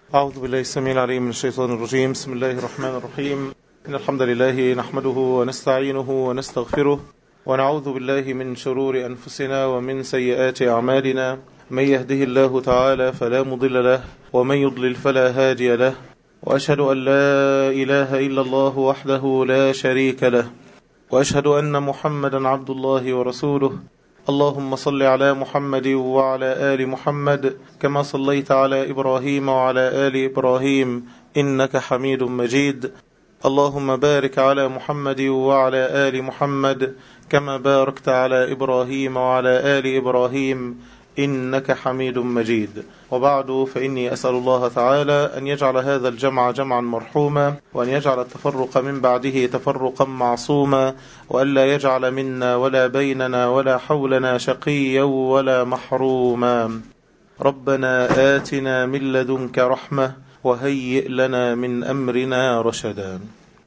أعوذ بالله السميع العليم من الشيطان الرجيم بسم الله الرحمن الرحيم إن الحمد لله نحمده ونستعينه ونستغفره ونعوذ بالله من شرور أنفسنا ومن سيئات أعمالنا من يهده الله تعالى فلا مضل له ومن يضلل فلا هادي له وأشهد أن لا إله إلا الله وحده لا شريك له وأشهد أن محمدا عبد الله ورسوله اللهم صل على محمد وعلى آل محمد كما صليت على إبراهيم وعلى آل إبراهيم إنك حميد مجيد اللهم بارك على محمد وعلى آل محمد كما باركت على إبراهيم وعلى آل إبراهيم إنك حميد مجيد وبعد فإني أسأل الله تعالى أن يجعل هذا الجمع جمعا مرحوما وأن يجعل التفرق من بعده تفرقا معصوما وأن لا يجعل منا ولا بيننا ولا حولنا شقيا ولا محروما ربنا آتنا من لدنك رحمة وهيئ لنا من أمرنا رشدا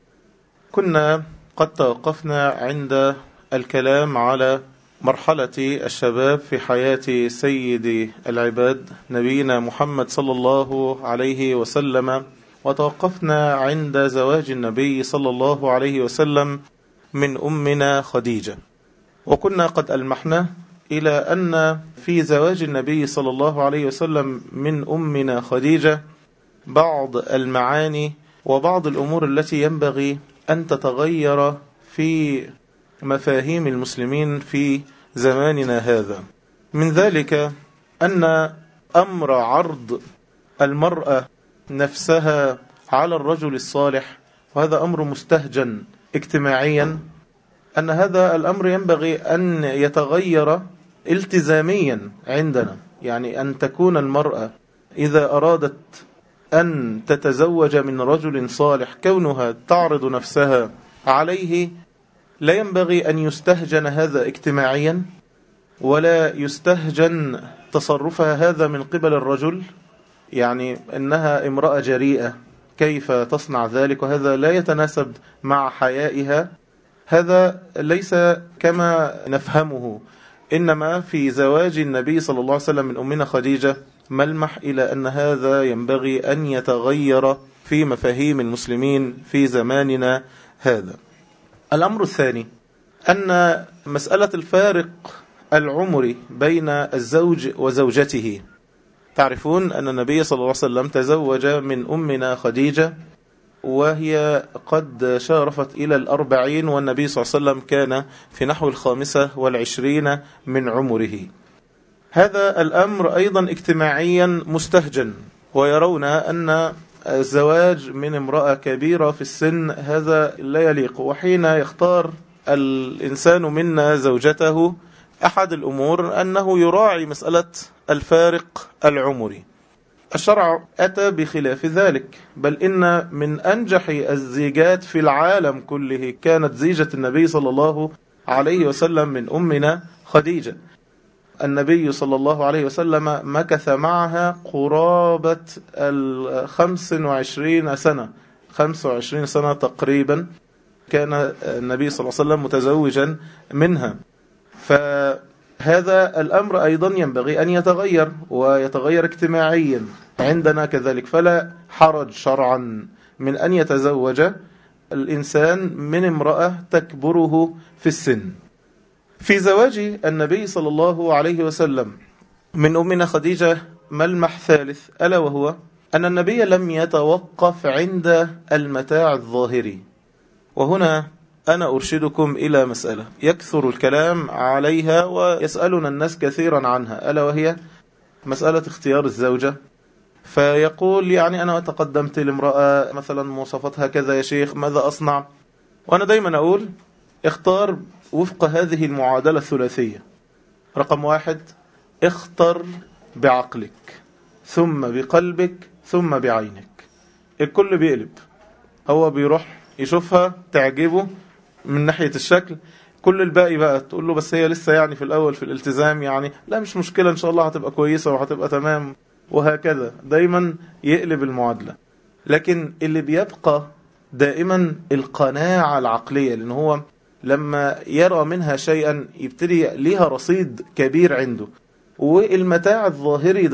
كنا قد توقفنا عند الكلام على مرحلة الشباب في حياة سيد العباد نبينا محمد صلى الله عليه وسلم وتوقفنا عند زواج النبي صلى الله عليه وسلم من أمنا خديجة وكنا قد ألمحنا إلى أن في زواج النبي صلى الله عليه وسلم من أمنا خديجة بعض المعاني وبعض الأمور التي ينبغي أن تتغير في مفاهيم المسلمين في زماننا هذا من ذلك أن أمر عرض المرأة نفسها على الرجل الصالح وهذا أمر مستهجن اجتماعيا أن هذا الأمر ينبغي أن يتغير التزاميا عندنا يعني أن تكون المرأة إذا أرادت أن تتزوج من رجل صالح كونها تعرض نفسها عليه لا ينبغي أن يستهجن هذا اجتماعيا ولا يستهجن تصرفها هذا من قبل الرجل يعني أنها امرأة جريئة كيف تصنع ذلك وهذا لا يتناسب مع حيائها هذا ليس كما نفهمه إنما في زواج النبي صلى الله عليه وسلم من أمنا خديجة ملمح إلى أن هذا ينبغي أن يتغير في مفاهيم المسلمين في زماننا هذا الأمر الثاني أن مسألة الفارق العمري بين الزوج وزوجته تعرفون أن النبي صلى الله عليه وسلم تزوج من أمنا خديجة وهي قد شارفت إلى الأربعين والنبي صلى الله عليه وسلم كان في نحو الخامسة والعشرين من عمره هذا الأمر أيضا اجتماعيا مستهجن ويرون أن الزواج من امرأة كبيرة في السن هذا لا يليق وحين يختار الإنسان منا زوجته أحد الأمور أنه يراعي مسألة الفارق العمري الشرع أتى بخلاف ذلك بل إن من أنجح الزيجات في العالم كله كانت زيجة النبي صلى الله عليه وسلم من أمنا خديجة النبي صلى الله عليه وسلم مكث معها قرابة الخمس وعشرين سنة خمس وعشرين سنة تقريبا كان النبي صلى الله عليه وسلم متزوجا منها فهذا الأمر أيضا ينبغي أن يتغير ويتغير اجتماعيا عندنا كذلك فلا حرج شرعا من أن يتزوج الإنسان من امرأة تكبره في السن في زواج النبي صلى الله عليه وسلم من أمنا خديجة ملمح ثالث ألا وهو أن النبي لم يتوقف عند المتاع الظاهري وهنا أنا أرشدكم إلى مسألة يكثر الكلام عليها ويسألنا الناس كثيرا عنها ألا وهي مسألة اختيار الزوجة فيقول يعني أنا تقدمت لامرأة مثلا مواصفاتها كذا يا شيخ ماذا أصنع وأنا دايما أقول اختار وفق هذه المعادلة الثلاثية رقم واحد اختر بعقلك ثم بقلبك ثم بعينك الكل بيقلب هو بيروح يشوفها تعجبه من ناحية الشكل كل الباقي بقى تقول له بس هي لسه يعني في الأول في الالتزام يعني لا مش مشكلة إن شاء الله هتبقى كويسة وهتبقى تمام وهكذا دايما يقلب المعادلة لكن اللي بيبقى دائما القناعة العقلية لأن هو لما يرى منها شيئا يبتدي ليها رصيد كبير عنده والمتاع الظاهري ده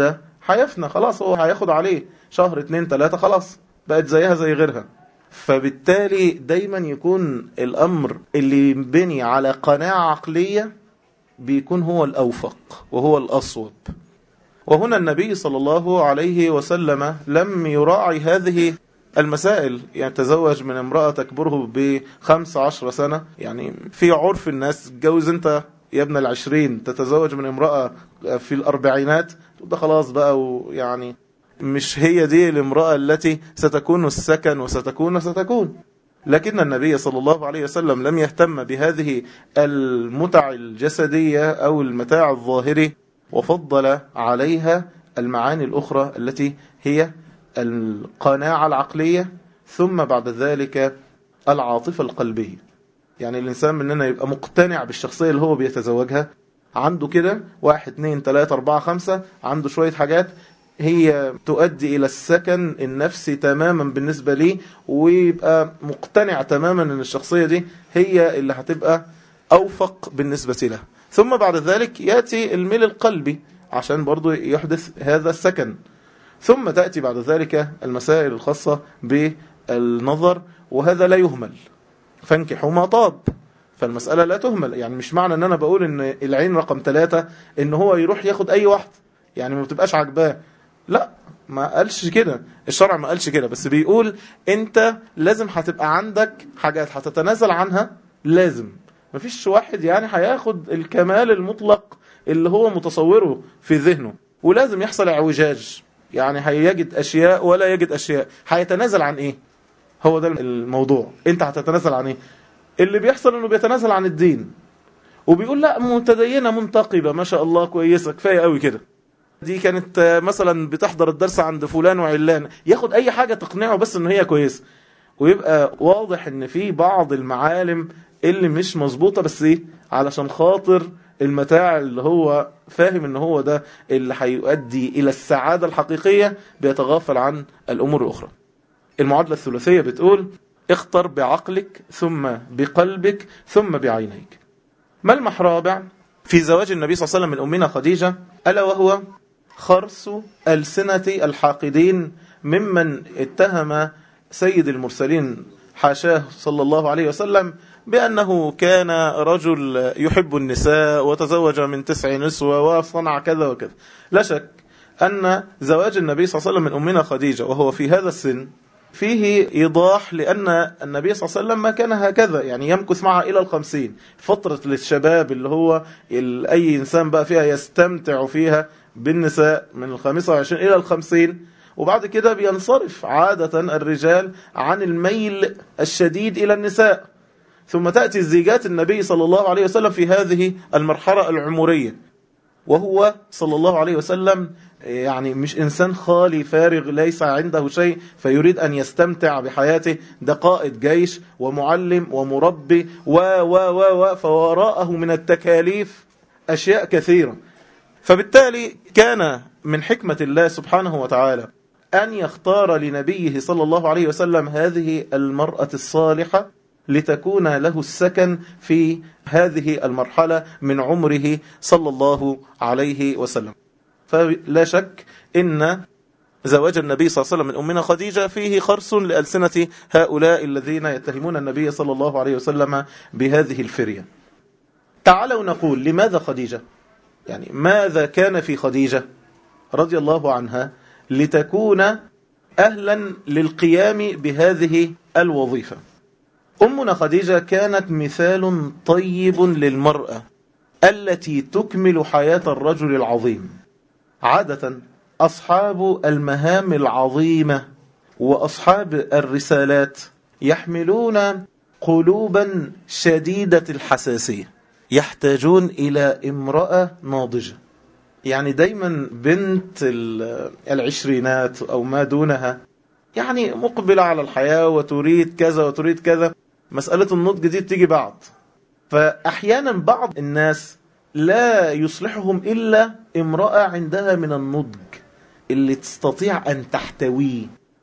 هيفنى خلاص هو هياخد عليه شهر اتنين تلاتة خلاص بقت زيها زي غيرها فبالتالي دايما يكون الأمر اللي ينبني على قناعة عقلية بيكون هو الأوفق وهو الأصوب وهنا النبي صلى الله عليه وسلم لم يراعي هذه المسائل يعني تزوج من امرأة تكبره بخمس عشر سنة يعني في عرف الناس جوز انت يا ابن العشرين تتزوج من امرأة في الأربعينات ده خلاص بقى ويعني مش هي دي الامرأة التي ستكون السكن وستكون ستكون لكن النبي صلى الله عليه وسلم لم يهتم بهذه المتع الجسدية أو المتاع الظاهري وفضل عليها المعاني الأخرى التي هي القناعة العقلية ثم بعد ذلك العاطفة القلبية يعني الإنسان مننا يبقى مقتنع بالشخصية اللي هو بيتزوجها عنده كده واحد اتنين تلاتة اربعة خمسة عنده شوية حاجات هي تؤدي إلى السكن النفسي تماما بالنسبة لي ويبقى مقتنع تماما أن الشخصية دي هي اللي هتبقى أوفق بالنسبة له ثم بعد ذلك يأتي الميل القلبي عشان برضو يحدث هذا السكن ثم تأتي بعد ذلك المسائل الخاصة بالنظر وهذا لا يهمل فانكحوا ما طاب فالمسألة لا تهمل يعني مش معنى ان انا بقول ان العين رقم ثلاثة ان هو يروح ياخد اي واحد يعني ما بتبقاش عجباه لا ما قالش كده الشرع ما قالش كده بس بيقول انت لازم هتبقى عندك حاجات هتتنازل عنها لازم مفيش واحد يعني هياخد الكمال المطلق اللي هو متصوره في ذهنه ولازم يحصل اعوجاج يعني هيجد اشياء ولا يجد اشياء هيتنازل عن ايه هو ده الموضوع انت هتتنازل عن ايه اللي بيحصل انه بيتنازل عن الدين وبيقول لا متدينة منتقبة ما شاء الله كويسة كفاية قوي كده دي كانت مثلا بتحضر الدرس عند فلان وعلان ياخد اي حاجة تقنعه بس ان هي كويسة ويبقى واضح ان في بعض المعالم اللي مش مظبوطة بس ايه علشان خاطر المتاع اللي هو فاهم ان هو ده اللي هيؤدي الى السعادة الحقيقية بيتغافل عن الامور الاخرى المعادلة الثلاثية بتقول اختر بعقلك ثم بقلبك ثم بعينيك ملمح رابع في زواج النبي صلى الله عليه وسلم من أمنا خديجة ألا وهو خرس ألسنة الحاقدين ممن اتهم سيد المرسلين حاشاه صلى الله عليه وسلم بأنه كان رجل يحب النساء وتزوج من تسع نسوة وصنع كذا وكذا لا شك أن زواج النبي صلى الله عليه وسلم من أمنا خديجة وهو في هذا السن فيه إيضاح لأن النبي صلى الله عليه وسلم ما كان هكذا يعني يمكث معها إلى الخمسين فترة للشباب اللي هو أي إنسان بقى فيها يستمتع فيها بالنساء من الخامسة وعشرين إلى الخمسين وبعد كده بينصرف عادة الرجال عن الميل الشديد إلى النساء ثم تأتي زيجات النبي صلى الله عليه وسلم في هذه المرحلة العمرية وهو صلى الله عليه وسلم يعني مش إنسان خالي فارغ ليس عنده شيء فيريد أن يستمتع بحياته ده قائد جيش ومعلم ومربي و و و و فوراءه من التكاليف أشياء كثيرة فبالتالي كان من حكمة الله سبحانه وتعالى أن يختار لنبيه صلى الله عليه وسلم هذه المرأة الصالحة لتكون له السكن في هذه المرحلة من عمره صلى الله عليه وسلم فلا شك إن زواج النبي صلى الله عليه وسلم من أمنا خديجة فيه خرس لألسنة هؤلاء الذين يتهمون النبي صلى الله عليه وسلم بهذه الفرية تعالوا نقول لماذا خديجة يعني ماذا كان في خديجة رضي الله عنها لتكون أهلا للقيام بهذه الوظيفة أمنا خديجة كانت مثال طيب للمرأة التي تكمل حياة الرجل العظيم عادة أصحاب المهام العظيمة وأصحاب الرسالات يحملون قلوبا شديدة الحساسية يحتاجون إلى امرأة ناضجة يعني دايما بنت العشرينات أو ما دونها يعني مقبلة على الحياة وتريد كذا وتريد كذا مسألة النضج دي بتيجي بعد فأحيانا بعض الناس لا يصلحهم إلا امرأة عندها من النضج اللي تستطيع أن تحتويه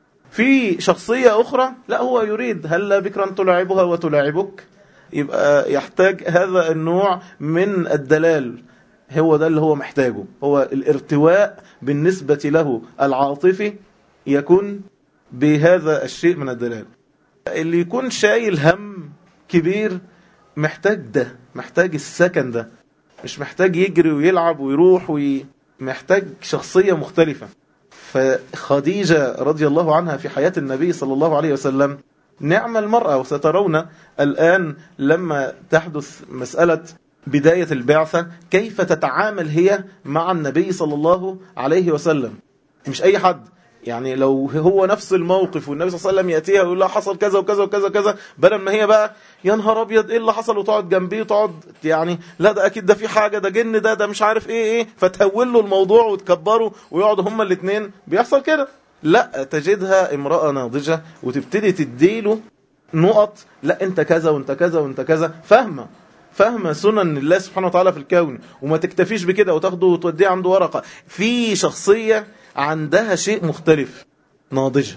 في شخصية أخرى لا هو يريد هل بكرا تلاعبها وتلاعبك يبقى يحتاج هذا النوع من الدلال هو ده اللي هو محتاجه هو الارتواء بالنسبة له العاطفي يكون بهذا الشيء من الدلال اللي يكون شايل هم كبير محتاج ده محتاج السكن ده مش محتاج يجري ويلعب ويروح ومحتاج شخصية مختلفة فخديجة رضي الله عنها في حياة النبي صلى الله عليه وسلم نعم المرأة وسترون الآن لما تحدث مسألة بداية البعثة كيف تتعامل هي مع النبي صلى الله عليه وسلم مش أي حد يعني لو هو نفس الموقف والنبي صلى الله عليه وسلم يأتيها ويقول لها حصل كذا وكذا وكذا وكذا بدل ما هي بقى يا نهار ابيض ايه اللي حصل وتقعد جنبيه وتقعد يعني لا ده اكيد ده في حاجه ده جن ده ده مش عارف ايه ايه فتهول له الموضوع وتكبره ويقعدوا هما الاثنين بيحصل كده لا تجدها امراه ناضجه وتبتدي تديله نقط لا انت كذا وانت كذا وانت كذا فاهمه فاهمه سنن الله سبحانه وتعالى في الكون وما تكتفيش بكده وتاخده وتوديه عنده ورقه في شخصيه عندها شيء مختلف ناضجه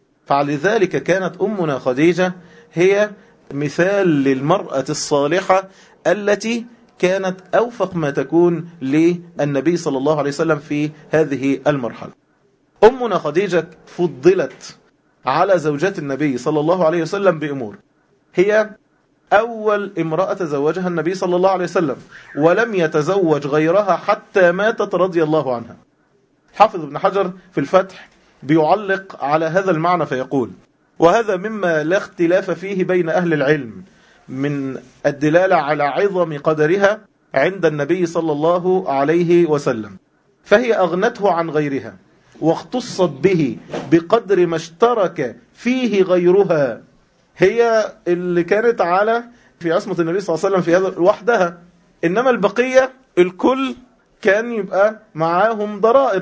فلذلك كانت امنا خديجه هي مثال للمرأة الصالحة التي كانت أوفق ما تكون للنبي صلى الله عليه وسلم في هذه المرحلة أمنا خديجة فضلت على زوجات النبي صلى الله عليه وسلم بأمور هي أول امرأة تزوجها النبي صلى الله عليه وسلم ولم يتزوج غيرها حتى ماتت رضي الله عنها حافظ ابن حجر في الفتح بيعلق على هذا المعنى فيقول وهذا مما لا اختلاف فيه بين أهل العلم من الدلالة على عظم قدرها عند النبي صلى الله عليه وسلم فهي أغنته عن غيرها واختصت به بقدر ما اشترك فيه غيرها هي اللي كانت على في عصمة النبي صلى الله عليه وسلم في هذا وحدها إنما البقية الكل كان يبقى معاهم ضرائر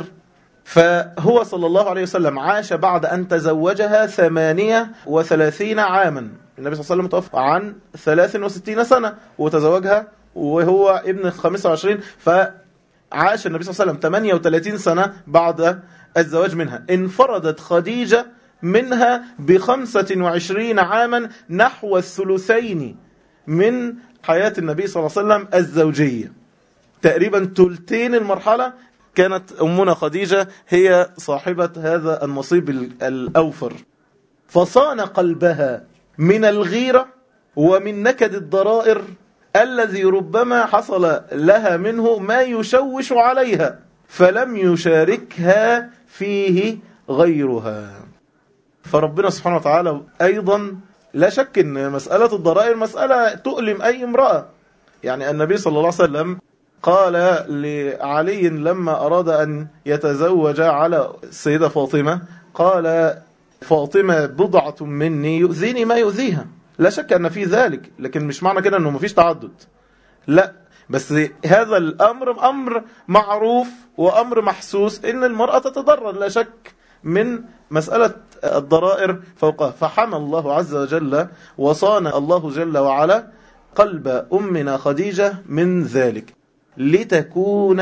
فهو صلى الله عليه وسلم عاش بعد أن تزوجها ثمانية وثلاثين عاما النبي صلى الله عليه وسلم توفى عن ثلاث وستين سنة وتزوجها وهو ابن 25 فعاش النبي صلى الله عليه وسلم 38 سنة بعد الزواج منها انفردت خديجة منها بخمسة وعشرين عاما نحو الثلثين من حياة النبي صلى الله عليه وسلم الزوجية تقريبا تلتين المرحلة كانت أمنا خديجة هي صاحبة هذا النصيب الأوفر فصان قلبها من الغيرة ومن نكد الضرائر الذي ربما حصل لها منه ما يشوش عليها فلم يشاركها فيه غيرها فربنا سبحانه وتعالى أيضا لا شك أن مسألة الضرائر مسألة تؤلم أي امرأة يعني النبي صلى الله عليه وسلم قال لعلي لما أراد أن يتزوج على السيدة فاطمة قال فاطمة بضعة مني يؤذيني ما يؤذيها لا شك أن في ذلك لكن مش معنى كده أنه مفيش تعدد لا بس هذا الأمر أمر معروف وأمر محسوس إن المرأة تتضرر لا شك من مسألة الضرائر فوقها فحمى الله عز وجل وصان الله جل وعلا قلب أمنا خديجة من ذلك لتكون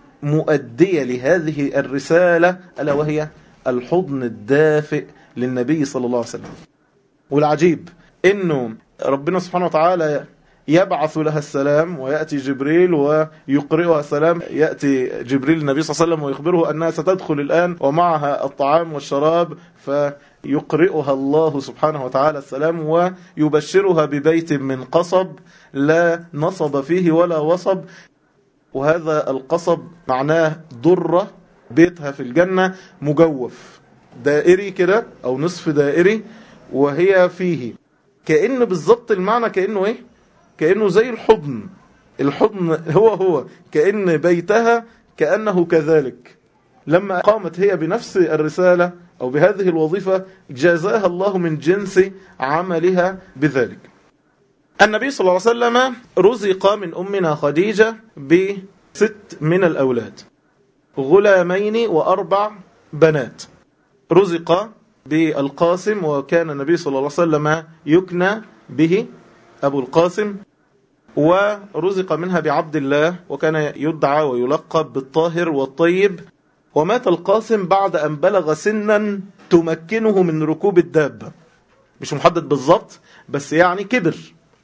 مؤدية لهذه الرسالة ألا وهي الحضن الدافئ للنبي صلى الله عليه وسلم والعجيب أنه ربنا سبحانه وتعالى يبعث لها السلام ويأتي جبريل ويقرئها السلام يأتي جبريل النبي صلى الله عليه وسلم ويخبره أنها ستدخل الآن ومعها الطعام والشراب فيقرئها الله سبحانه وتعالى السلام ويبشرها ببيت من قصب لا نصب فيه ولا وصب وهذا القصب معناه ضرة بيتها في الجنة مجوف دائري كده أو نصف دائري وهي فيه كأن بالضبط المعنى كأنه إيه كأنه زي الحضن الحضن هو هو كأن بيتها كأنه كذلك لما قامت هي بنفس الرسالة أو بهذه الوظيفة جازاها الله من جنس عملها بذلك النبي صلى الله عليه وسلم رزق من أمنا خديجة بست من الأولاد غلامين وأربع بنات رزق بالقاسم وكان النبي صلى الله عليه وسلم يكنى به أبو القاسم ورزق منها بعبد الله وكان يدعى ويلقب بالطاهر والطيب ومات القاسم بعد أن بلغ سنا تمكنه من ركوب الدابة مش محدد بالضبط بس يعني كبر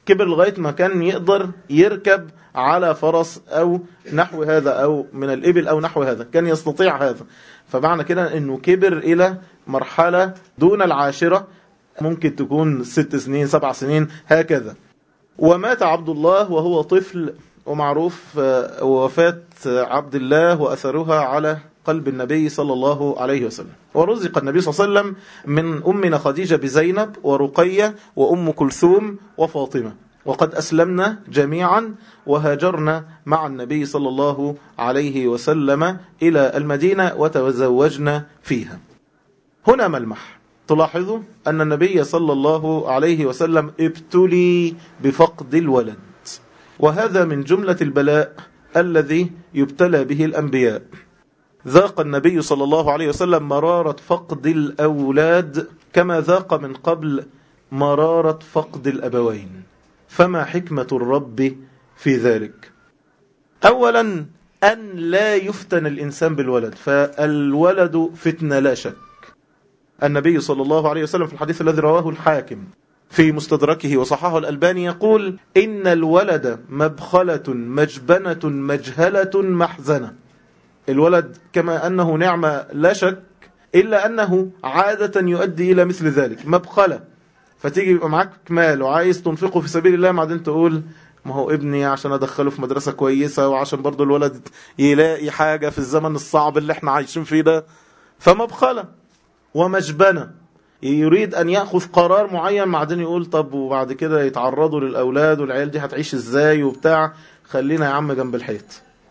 كبر لغاية ما كان يقدر يركب على فرس أو نحو هذا أو من الإبل أو نحو هذا كان يستطيع هذا فمعنى كده أنه كبر إلى مرحلة دون العاشرة ممكن تكون ست سنين سبع سنين هكذا ومات عبد الله وهو طفل ومعروف وفاة عبد الله وأثرها على قلب النبي صلى الله عليه وسلم ورزق النبي صلى الله عليه وسلم من أمنا خديجة بزينب ورقية وأم كلثوم وفاطمة وقد أسلمنا جميعا وهاجرنا مع النبي صلى الله عليه وسلم إلى المدينة وتزوجنا فيها هنا ملمح تلاحظوا أن النبي صلى الله عليه وسلم ابتلي بفقد الولد وهذا من جملة البلاء الذي يبتلى به الأنبياء ذاق النبي صلى الله عليه وسلم مرارة فقد الأولاد كما ذاق من قبل مرارة فقد الأبوين فما حكمة الرب في ذلك أولا أن لا يفتن الإنسان بالولد فالولد فتنة لا شك النبي صلى الله عليه وسلم في الحديث الذي رواه الحاكم في مستدركه وصححه الألباني يقول إن الولد مبخلة مجبنة مجهلة محزنة الولد كما أنه نعمة لا شك إلا أنه عادة يؤدي إلى مثل ذلك مبخلة فتيجي يبقى معاك مال وعايز تنفقه في سبيل الله بعدين تقول ما هو ابني عشان ادخله في مدرسة كويسة وعشان برضو الولد يلاقي حاجة في الزمن الصعب اللي احنا عايشين فيه ده فمبخلة ومجبنة يريد أن يأخذ قرار معين بعدين يقول طب وبعد كده يتعرضوا للأولاد والعيال دي هتعيش ازاي وبتاع خلينا يا عم جنب الحيط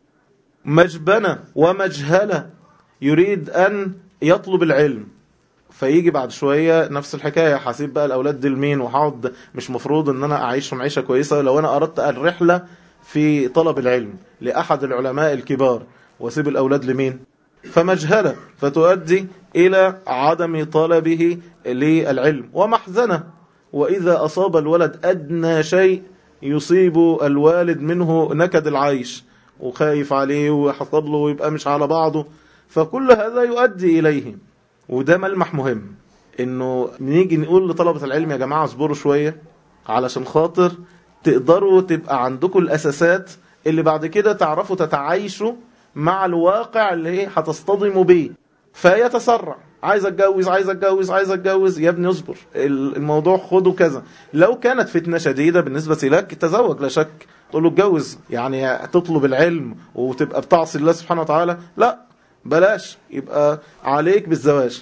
مجبنة ومجهلة يريد أن يطلب العلم فيجي بعد شوية نفس الحكاية حسيب بقى الأولاد دي لمين وهقعد مش مفروض أن أنا أعيشهم عيشة كويسة لو أنا أردت الرحلة في طلب العلم لأحد العلماء الكبار واسيب الأولاد لمين فمجهلة فتؤدي إلى عدم طلبه للعلم ومحزنة وإذا أصاب الولد أدنى شيء يصيب الوالد منه نكد العيش وخايف عليه وحصل له ويبقى مش على بعضه فكل هذا يؤدي إليه وده ملمح مهم انه نيجي نقول لطلبة العلم يا جماعة اصبروا شوية علشان خاطر تقدروا تبقى عندكم الأساسات اللي بعد كده تعرفوا تتعايشوا مع الواقع اللي هتصطدموا بيه فيتسرع عايز اتجوز عايز اتجوز عايز اتجوز يا ابني اصبر الموضوع خده كذا لو كانت فتنة شديدة بالنسبة لك تزوج لا شك تقول له اتجوز يعني تطلب العلم وتبقى بتعصي الله سبحانه وتعالى لا بلاش يبقى عليك بالزواج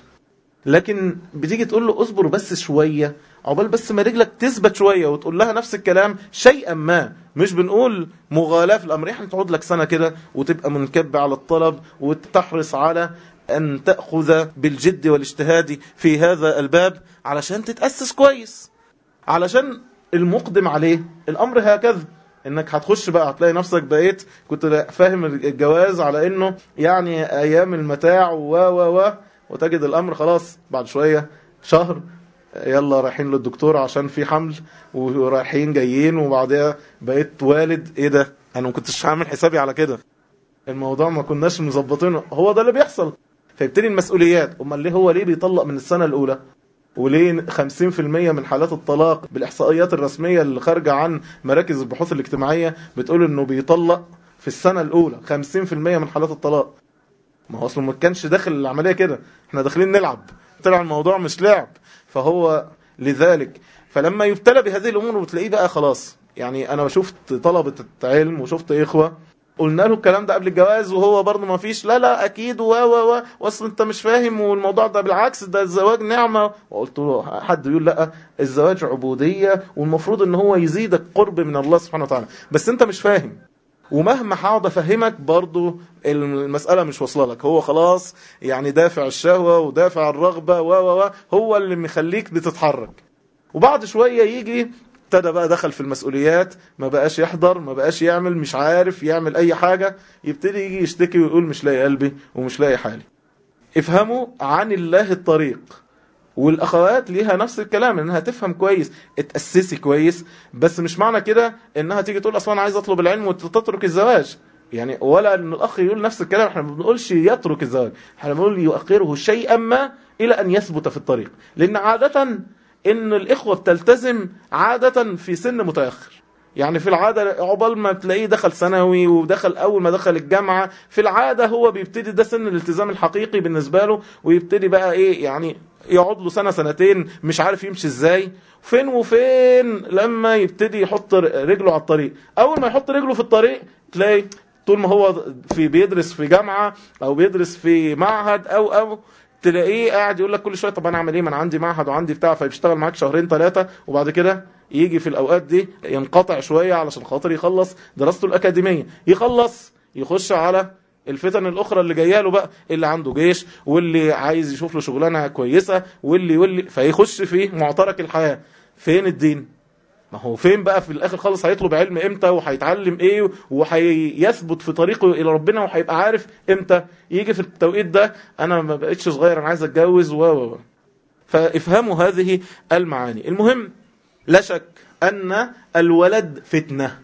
لكن بتيجي تقول له اصبر بس شوية عقبال بس ما رجلك تثبت شوية وتقول لها نفس الكلام شيئا ما مش بنقول مغالاة في الأمر احنا تقعد لك سنة كده وتبقى منكب على الطلب وتحرص على أن تأخذ بالجد والاجتهاد في هذا الباب علشان تتأسس كويس علشان المقدم عليه الأمر هكذا انك هتخش بقى هتلاقي نفسك بقيت كنت فاهم الجواز على انه يعني ايام المتاع و و و وتجد الامر خلاص بعد شوية شهر يلا رايحين للدكتور عشان في حمل ورايحين جايين وبعدها بقيت والد ايه ده انا ما كنتش عامل حسابي على كده الموضوع ما كناش مظبطينه هو ده اللي بيحصل فيبتدي المسؤوليات امال ليه هو ليه بيطلق من السنة الاولى وليه 50% من حالات الطلاق بالإحصائيات الرسمية اللي خارجة عن مراكز البحوث الاجتماعية بتقول انه بيطلق في السنة الأولى 50% من حالات الطلاق ما هو أصلا ما كانش داخل العملية كده احنا داخلين نلعب طلع الموضوع مش لعب فهو لذلك فلما يبتلى بهذه الأمور وتلاقيه بقى خلاص يعني أنا شفت طلبة علم وشفت إخوة قلنا له الكلام ده قبل الجواز وهو برضه ما فيش لا لا اكيد و و و واصل انت مش فاهم والموضوع ده بالعكس ده الزواج نعمه وقلت له حد يقول لا الزواج عبوديه والمفروض ان هو يزيدك قرب من الله سبحانه وتعالى بس انت مش فاهم ومهما هقعد افهمك برضه المساله مش واصله لك هو خلاص يعني دافع الشهوه ودافع الرغبه و و هو اللي مخليك بتتحرك وبعد شويه يجي ابتدى بقى دخل في المسؤوليات ما بقاش يحضر ما بقاش يعمل مش عارف يعمل اي حاجة يبتدي يجي يشتكي ويقول مش لاقي قلبي ومش لاقي حالي افهموا عن الله الطريق والاخوات ليها نفس الكلام انها تفهم كويس اتأسسي كويس بس مش معنى كده انها تيجي تقول اصلا انا عايز اطلب العلم وتترك الزواج يعني ولا ان الاخ يقول نفس الكلام احنا ما بنقولش يترك الزواج احنا بنقول يؤخره شيئا ما الى ان يثبت في الطريق لان عادة ان الاخوة بتلتزم عادة في سن متأخر يعني في العادة عقبال ما تلاقيه دخل ثانوي ودخل أول ما دخل الجامعة في العادة هو بيبتدي ده سن الالتزام الحقيقي بالنسبة له ويبتدي بقى إيه يعني يقعد له سنة سنتين مش عارف يمشي إزاي فين وفين لما يبتدي يحط رجله على الطريق أول ما يحط رجله في الطريق تلاقي طول ما هو في بيدرس في جامعة أو بيدرس في معهد أو أو تلاقيه قاعد يقول لك كل شويه طب انا اعمل ايه ما انا عندي معهد وعندي بتاع فيشتغل معاك شهرين ثلاثه وبعد كده يجي في الاوقات دي ينقطع شويه علشان خاطر يخلص دراسته الاكاديميه يخلص يخش على الفتن الاخرى اللي جايه له بقى اللي عنده جيش واللي عايز يشوف له شغلانه كويسه واللي واللي فيخش في معترك الحياه فين الدين ما هو فين بقى في الاخر خالص هيطلب علم امتى وهيتعلم ايه وهيثبت في طريقه الى ربنا وهيبقى عارف امتى يجي في التوقيت ده انا ما بقتش صغير انا عايز اتجوز و و فافهموا هذه المعاني المهم لا شك ان الولد فتنه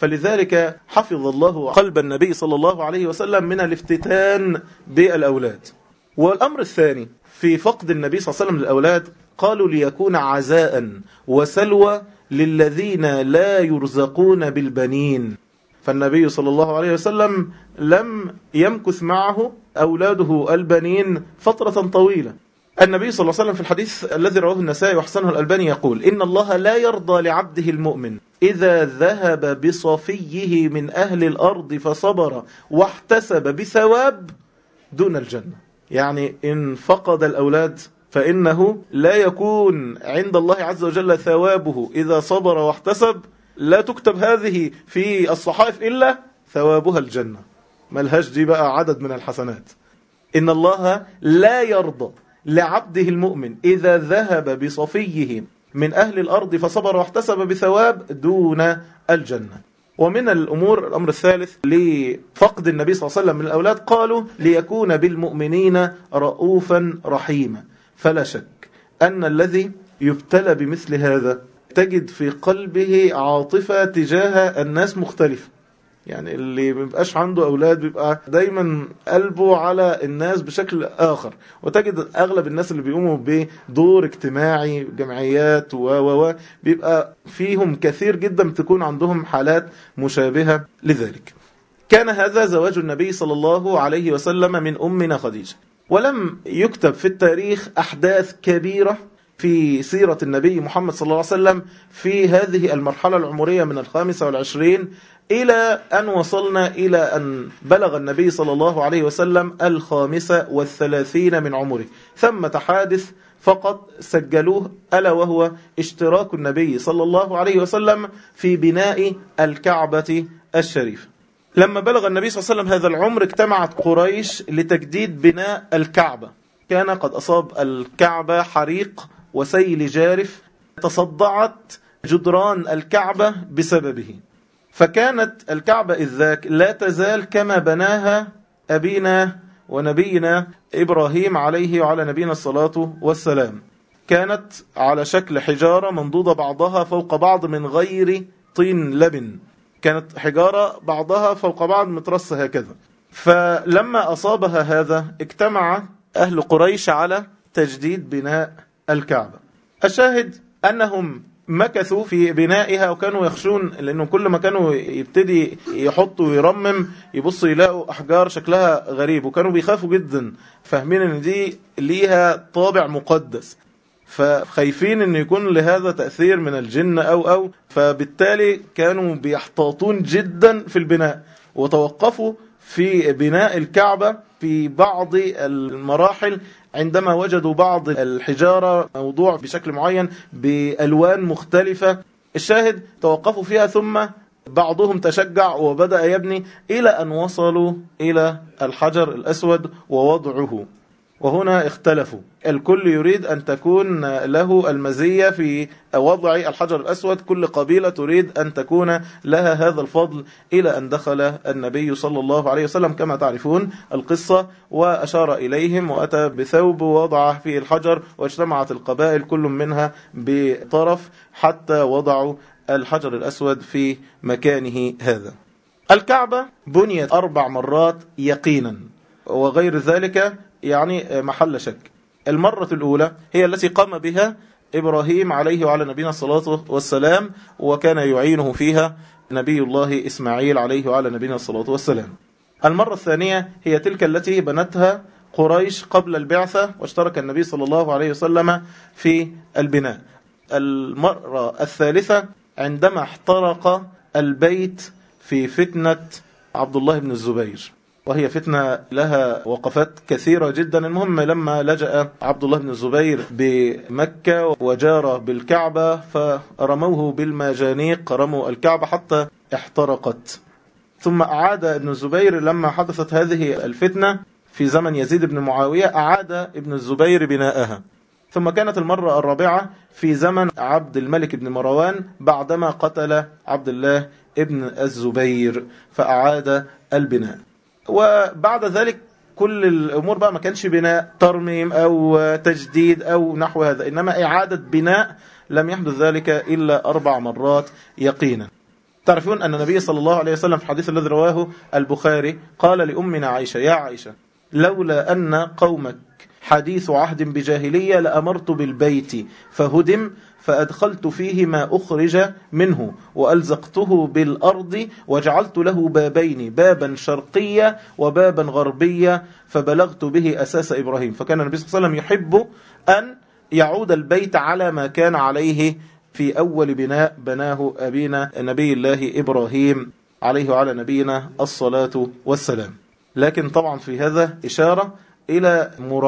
فلذلك حفظ الله قلب النبي صلى الله عليه وسلم من الافتتان بالاولاد والامر الثاني في فقد النبي صلى الله عليه وسلم للاولاد قالوا ليكون عزاء وسلوى للذين لا يرزقون بالبنين فالنبي صلى الله عليه وسلم لم يمكث معه أولاده البنين فترة طويلة النبي صلى الله عليه وسلم في الحديث الذي رواه النسائي وحسنه الألباني يقول إن الله لا يرضى لعبده المؤمن إذا ذهب بصفيه من أهل الأرض فصبر واحتسب بثواب دون الجنة يعني إن فقد الأولاد فإنه لا يكون عند الله عز وجل ثوابه إذا صبر واحتسب لا تكتب هذه في الصحائف إلا ثوابها الجنة ملهاش دي بقى عدد من الحسنات إن الله لا يرضى لعبده المؤمن إذا ذهب بصفيه من أهل الأرض فصبر واحتسب بثواب دون الجنة ومن الأمور الأمر الثالث لفقد النبي صلى الله عليه وسلم من الأولاد قالوا ليكون بالمؤمنين رؤوفا رحيما فلا شك أن الذي يبتلى بمثل هذا تجد في قلبه عاطفة تجاه الناس مختلفة يعني اللي مبقاش عنده أولاد بيبقى دايما قلبه على الناس بشكل آخر وتجد أغلب الناس اللي بيقوموا بدور اجتماعي جمعيات و و و بيبقى فيهم كثير جدا بتكون عندهم حالات مشابهة لذلك كان هذا زواج النبي صلى الله عليه وسلم من أمنا خديجة ولم يكتب في التاريخ أحداث كبيرة في سيرة النبي محمد صلى الله عليه وسلم في هذه المرحلة العمرية من الخامسة والعشرين إلى أن وصلنا إلى أن بلغ النبي صلى الله عليه وسلم الخامسة والثلاثين من عمره ثم حادث فقط سجلوه ألا وهو اشتراك النبي صلى الله عليه وسلم في بناء الكعبة الشريفة لما بلغ النبي صلى الله عليه وسلم هذا العمر اجتمعت قريش لتجديد بناء الكعبة كان قد أصاب الكعبة حريق وسيل جارف تصدعت جدران الكعبة بسببه فكانت الكعبة إذ ذاك لا تزال كما بناها أبينا ونبينا إبراهيم عليه وعلى نبينا الصلاة والسلام كانت على شكل حجارة منضودة بعضها فوق بعض من غير طين لبن كانت حجارة بعضها فوق بعض مترص هكذا فلما أصابها هذا اجتمع أهل قريش على تجديد بناء الكعبة الشاهد أنهم مكثوا في بنائها وكانوا يخشون لأنه كل ما كانوا يبتدي يحطوا ويرمم يبصوا يلاقوا أحجار شكلها غريب وكانوا بيخافوا جدا فاهمين أن دي ليها طابع مقدس فخايفين أن يكون لهذا تأثير من الجن أو أو فبالتالي كانوا بيحتاطون جدا في البناء وتوقفوا في بناء الكعبة في بعض المراحل عندما وجدوا بعض الحجارة موضوع بشكل معين بألوان مختلفة الشاهد توقفوا فيها ثم بعضهم تشجع وبدأ يبني إلى أن وصلوا إلى الحجر الأسود ووضعه وهنا اختلفوا الكل يريد أن تكون له المزية في وضع الحجر الأسود كل قبيلة تريد أن تكون لها هذا الفضل إلى أن دخل النبي صلى الله عليه وسلم كما تعرفون القصة وأشار إليهم وأتى بثوب ووضعه في الحجر واجتمعت القبائل كل منها بطرف حتى وضعوا الحجر الأسود في مكانه هذا الكعبة بنيت أربع مرات يقينا وغير ذلك يعني محل شك المرة الأولى هي التي قام بها إبراهيم عليه وعلى نبينا الصلاة والسلام وكان يعينه فيها نبي الله إسماعيل عليه وعلى نبينا الصلاة والسلام المرة الثانية هي تلك التي بنتها قريش قبل البعثة واشترك النبي صلى الله عليه وسلم في البناء المرة الثالثة عندما احترق البيت في فتنة عبد الله بن الزبير وهي فتنة لها وقفات كثيرة جدا المهم لما لجأ عبد الله بن الزبير بمكة وجار بالكعبة فرموه بالمجانيق رموا الكعبة حتى احترقت ثم أعاد ابن الزبير لما حدثت هذه الفتنة في زمن يزيد بن معاوية أعاد ابن الزبير بناءها ثم كانت المرة الرابعة في زمن عبد الملك بن مروان بعدما قتل عبد الله ابن الزبير فأعاد البناء وبعد ذلك كل الأمور بقى ما كانش بناء ترميم أو تجديد أو نحو هذا إنما إعادة بناء لم يحدث ذلك إلا أربع مرات يقينا تعرفون أن النبي صلى الله عليه وسلم في الحديث الذي رواه البخاري قال لأمنا عائشة يا عائشة لولا أن قومك حديث عهد بجاهلية لأمرت بالبيت فهدم فأدخلت فيه ما أخرج منه وألزقته بالأرض وجعلت له بابين بابا شرقيا وبابا غربيا فبلغت به أساس إبراهيم فكان النبي صلى الله عليه وسلم يحب أن يعود البيت على ما كان عليه في أول بناء بناه أبينا نبي الله إبراهيم عليه وعلى نبينا الصلاة والسلام لكن طبعا في هذا إشارة إلى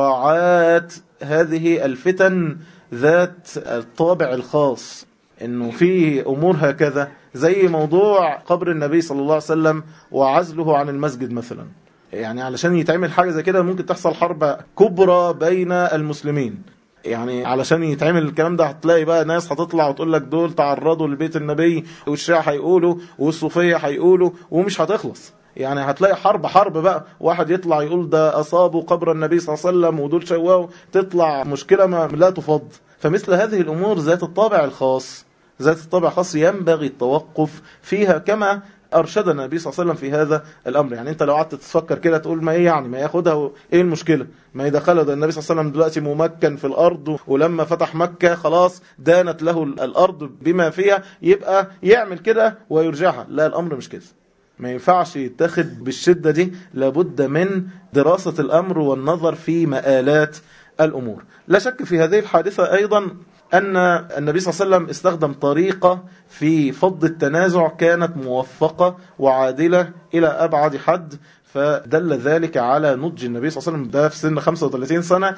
مراعاة هذه الفتن ذات الطابع الخاص انه في امور هكذا زي موضوع قبر النبي صلى الله عليه وسلم وعزله عن المسجد مثلا يعني علشان يتعمل حاجة زي كده ممكن تحصل حرب كبرى بين المسلمين يعني علشان يتعمل الكلام ده هتلاقي بقى ناس هتطلع وتقول لك دول تعرضوا لبيت النبي والشيعة هيقولوا والصوفية هيقولوا ومش هتخلص يعني هتلاقي حرب حرب بقى واحد يطلع يقول ده أصابوا قبر النبي صلى الله عليه وسلم ودول شواوا تطلع مشكلة ما لا تفض فمثل هذه الأمور ذات الطابع الخاص ذات الطابع الخاص ينبغي التوقف فيها كما أرشدنا النبي صلى الله عليه وسلم في هذا الأمر يعني أنت لو قعدت تفكر كده تقول ما إيه يعني ما ياخدها إيه المشكلة ما يدخلها ده النبي صلى الله عليه وسلم دلوقتي ممكن في الأرض ولما فتح مكة خلاص دانت له الأرض بما فيها يبقى يعمل كده ويرجعها لا الأمر مش كده ما ينفعش يتخذ بالشدة دي لابد من دراسة الأمر والنظر في مآلات الأمور لا شك في هذه الحادثة أيضا أن النبي صلى الله عليه وسلم استخدم طريقة في فض التنازع كانت موفقة وعادلة إلى أبعد حد فدل ذلك على نضج النبي صلى الله عليه وسلم ده في سن 35 سنة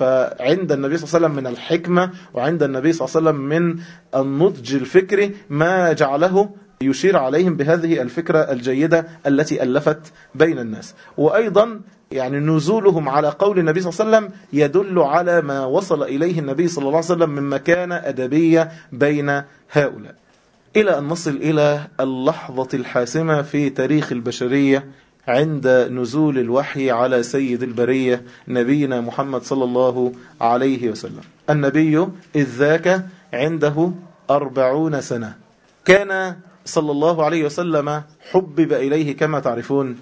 فعند النبي صلى الله عليه وسلم من الحكمة وعند النبي صلى الله عليه وسلم من النضج الفكري ما جعله يشير عليهم بهذه الفكرة الجيدة التي ألفت بين الناس وأيضا يعني نزولهم على قول النبي صلى الله عليه وسلم يدل على ما وصل إليه النبي صلى الله عليه وسلم من مكانة أدبية بين هؤلاء إلى أن نصل إلى اللحظة الحاسمة في تاريخ البشرية عند نزول الوحي على سيد البرية نبينا محمد صلى الله عليه وسلم النبي إذ ذاك عنده أربعون سنة كان صلى الله عليه وسلم حبب إليه كما تعرفون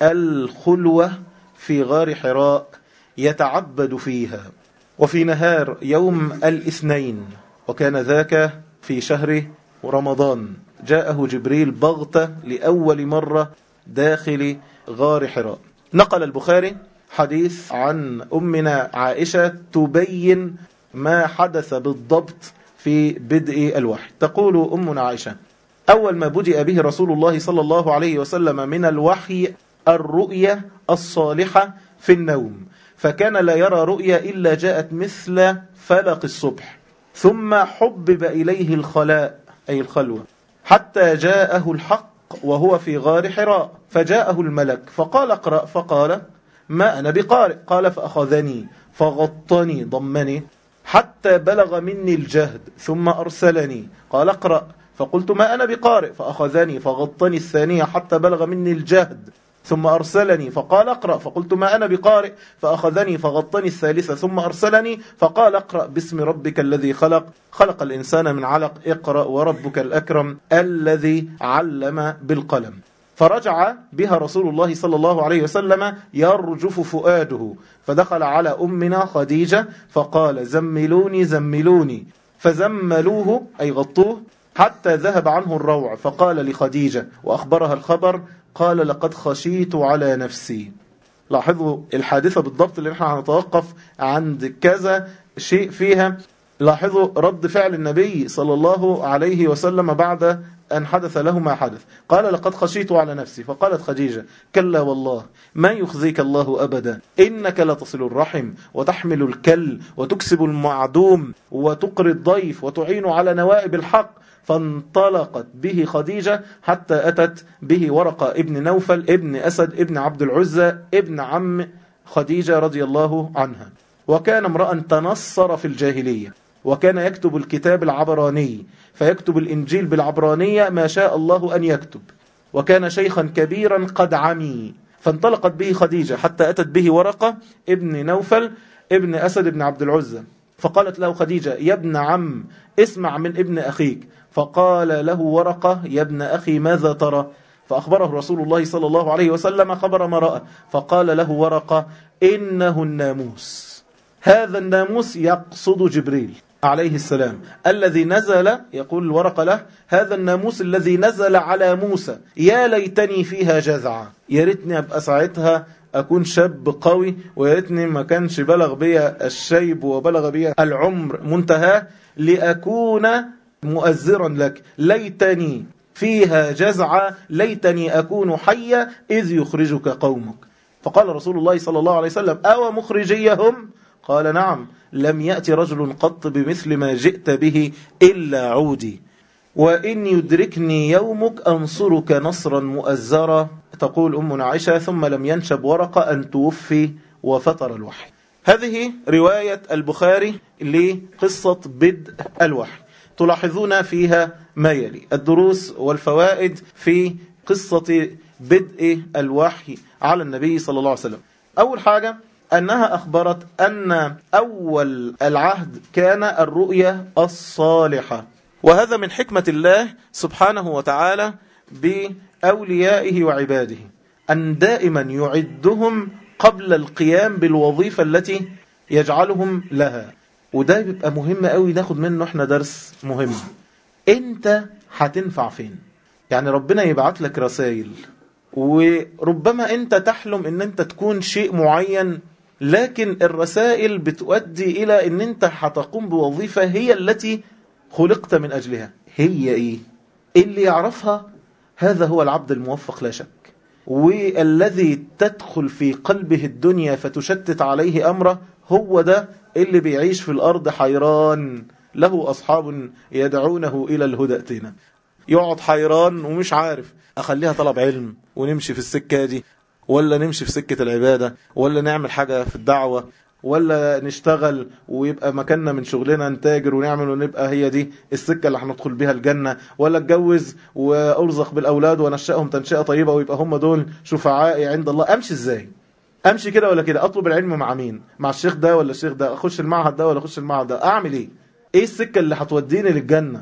الخلوة في غار حراء يتعبد فيها وفي نهار يوم الاثنين وكان ذاك في شهر رمضان جاءه جبريل بغتة لأول مرة داخل غار حراء نقل البخاري حديث عن أمنا عائشة تبين ما حدث بالضبط في بدء الوحي تقول أمنا عائشة أول ما بدأ به رسول الله صلى الله عليه وسلم من الوحي الرؤية الصالحة في النوم فكان لا يرى رؤيا إلا جاءت مثل فلق الصبح ثم حبب إليه الخلاء أي الخلوة حتى جاءه الحق وهو في غار حراء فجاءه الملك فقال اقرأ فقال ما أنا بقارئ قال فأخذني فغطني ضمني حتى بلغ مني الجهد ثم أرسلني قال اقرأ فقلت ما أنا بقارئ فأخذني فغطني الثانية حتى بلغ مني الجهد ثم أرسلني فقال اقرأ فقلت ما أنا بقارئ فأخذني فغطني الثالثة ثم أرسلني فقال اقرأ باسم ربك الذي خلق خلق الإنسان من علق اقرأ وربك الأكرم الذي علم بالقلم فرجع بها رسول الله صلى الله عليه وسلم يرجف فؤاده فدخل على أمنا خديجة فقال زملوني زملوني فزملوه أي غطوه حتى ذهب عنه الروع فقال لخديجة وأخبرها الخبر قال لقد خشيت على نفسي لاحظوا الحادثة بالضبط اللي نحن هنتوقف عند كذا شيء فيها لاحظوا رد فعل النبي صلى الله عليه وسلم بعد أن حدث له ما حدث قال لقد خشيت على نفسي فقالت خديجة كلا والله ما يخزيك الله أبدا إنك لتصل الرحم وتحمل الكل وتكسب المعدوم وتقري الضيف وتعين على نوائب الحق فانطلقت به خديجة حتى أتت به ورقة ابن نوفل ابن أسد ابن عبد العزة ابن عم خديجة رضي الله عنها وكان امرأ تنصر في الجاهلية وكان يكتب الكتاب العبراني فيكتب الإنجيل بالعبرانية ما شاء الله أن يكتب وكان شيخا كبيرا قد عمي فانطلقت به خديجة حتى أتت به ورقة ابن نوفل ابن أسد ابن عبد العزة فقالت له خديجة يا ابن عم اسمع من ابن أخيك فقال له ورقة يا ابن أخي ماذا ترى فأخبره رسول الله صلى الله عليه وسلم خبر ما رأى فقال له ورقة إنه الناموس هذا الناموس يقصد جبريل عليه السلام الذي نزل يقول الورقة له هذا الناموس الذي نزل على موسى يا ليتني فيها جزعا يا ريتني أبقى ساعتها أكون شاب قوي ويا ريتني ما كانش بلغ بي الشيب وبلغ بي العمر منتهى لأكون مؤزرا لك ليتني فيها جزعا ليتني أكون حيا إذ يخرجك قومك فقال رسول الله صلى الله عليه وسلم أو مخرجيهم قال نعم لم يأتي رجل قط بمثل ما جئت به إلا عودي وإن يدركني يومك أنصرك نصرا مؤزرا تقول أمنا عائشة ثم لم ينشب ورقة أن توفي وفطر الوحي هذه رواية البخاري لقصة بدء الوحي تلاحظون فيها ما يلي الدروس والفوائد في قصة بدء الوحي على النبي صلى الله عليه وسلم أول حاجة أنها أخبرت أن أول العهد كان الرؤية الصالحة وهذا من حكمة الله سبحانه وتعالى بأوليائه وعباده أن دائما يعدهم قبل القيام بالوظيفة التي يجعلهم لها وده بيبقى مهم قوي ناخد منه احنا درس مهم انت هتنفع فين يعني ربنا يبعت لك رسائل وربما انت تحلم ان انت تكون شيء معين لكن الرسائل بتؤدي إلى أن أنت هتقوم بوظيفة هي التي خلقت من أجلها هي إيه؟ اللي يعرفها هذا هو العبد الموفق لا شك والذي تدخل في قلبه الدنيا فتشتت عليه أمره هو ده اللي بيعيش في الأرض حيران له أصحاب يدعونه إلى الهدى اتنا يقعد حيران ومش عارف أخليها طلب علم ونمشي في السكة دي ولا نمشي في سكة العبادة ولا نعمل حاجة في الدعوة ولا نشتغل ويبقى مكاننا من شغلنا نتاجر ونعمل ونبقى هي دي السكة اللي هندخل بيها الجنة ولا اتجوز وارزق بالأولاد ونشأهم تنشئة طيبة ويبقى هم دول شفعائي عند الله أمشي ازاي أمشي كده ولا كده أطلب العلم مع مين مع الشيخ ده ولا الشيخ ده أخش المعهد ده ولا أخش المعهد ده أعمل إيه إيه السكة اللي هتوديني للجنة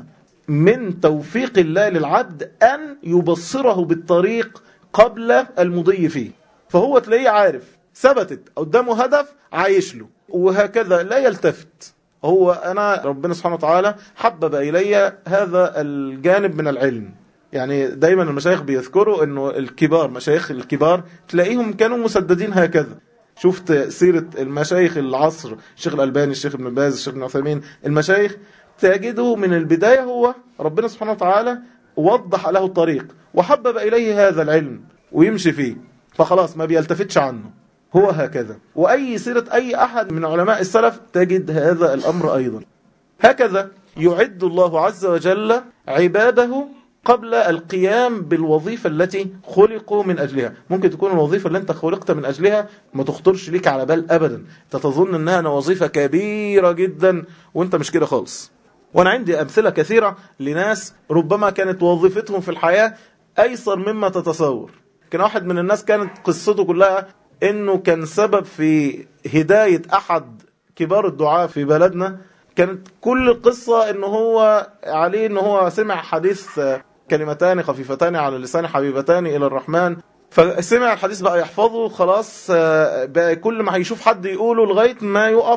من توفيق الله للعبد أن يبصره بالطريق قبل المضي فيه فهو تلاقيه عارف ثبتت قدامه هدف عايش له وهكذا لا يلتفت هو أنا ربنا سبحانه وتعالى حبب إلي هذا الجانب من العلم يعني دايما المشايخ بيذكروا انه الكبار مشايخ الكبار تلاقيهم كانوا مسددين هكذا شفت سيرة المشايخ العصر الشيخ الألباني الشيخ ابن باز الشيخ ابن عثيمين المشايخ تجده من البداية هو ربنا سبحانه وتعالى وضح له الطريق وحبب إليه هذا العلم ويمشي فيه فخلاص ما بيلتفتش عنه هو هكذا وأي سيرة أي أحد من علماء السلف تجد هذا الأمر أيضا هكذا يعد الله عز وجل عباده قبل القيام بالوظيفة التي خلقوا من أجلها ممكن تكون الوظيفة اللي انت خلقت من أجلها ما تخطرش ليك على بال أبدا تتظن أنها وظيفة كبيرة جدا وانت مش كده خالص وانا عندي امثله كثيره لناس ربما كانت وظيفتهم في الحياه ايسر مما تتصور كان واحد من الناس كانت قصته كلها انه كان سبب في هدايه احد كبار الدعاة في بلدنا كانت كل القصة ان هو عليه ان هو سمع حديث كلمتان خفيفتان على اللسان حبيبتان الى الرحمن فسمع الحديث بقى يحفظه خلاص بقى كل ما هيشوف حد يقوله لغاية ما يقف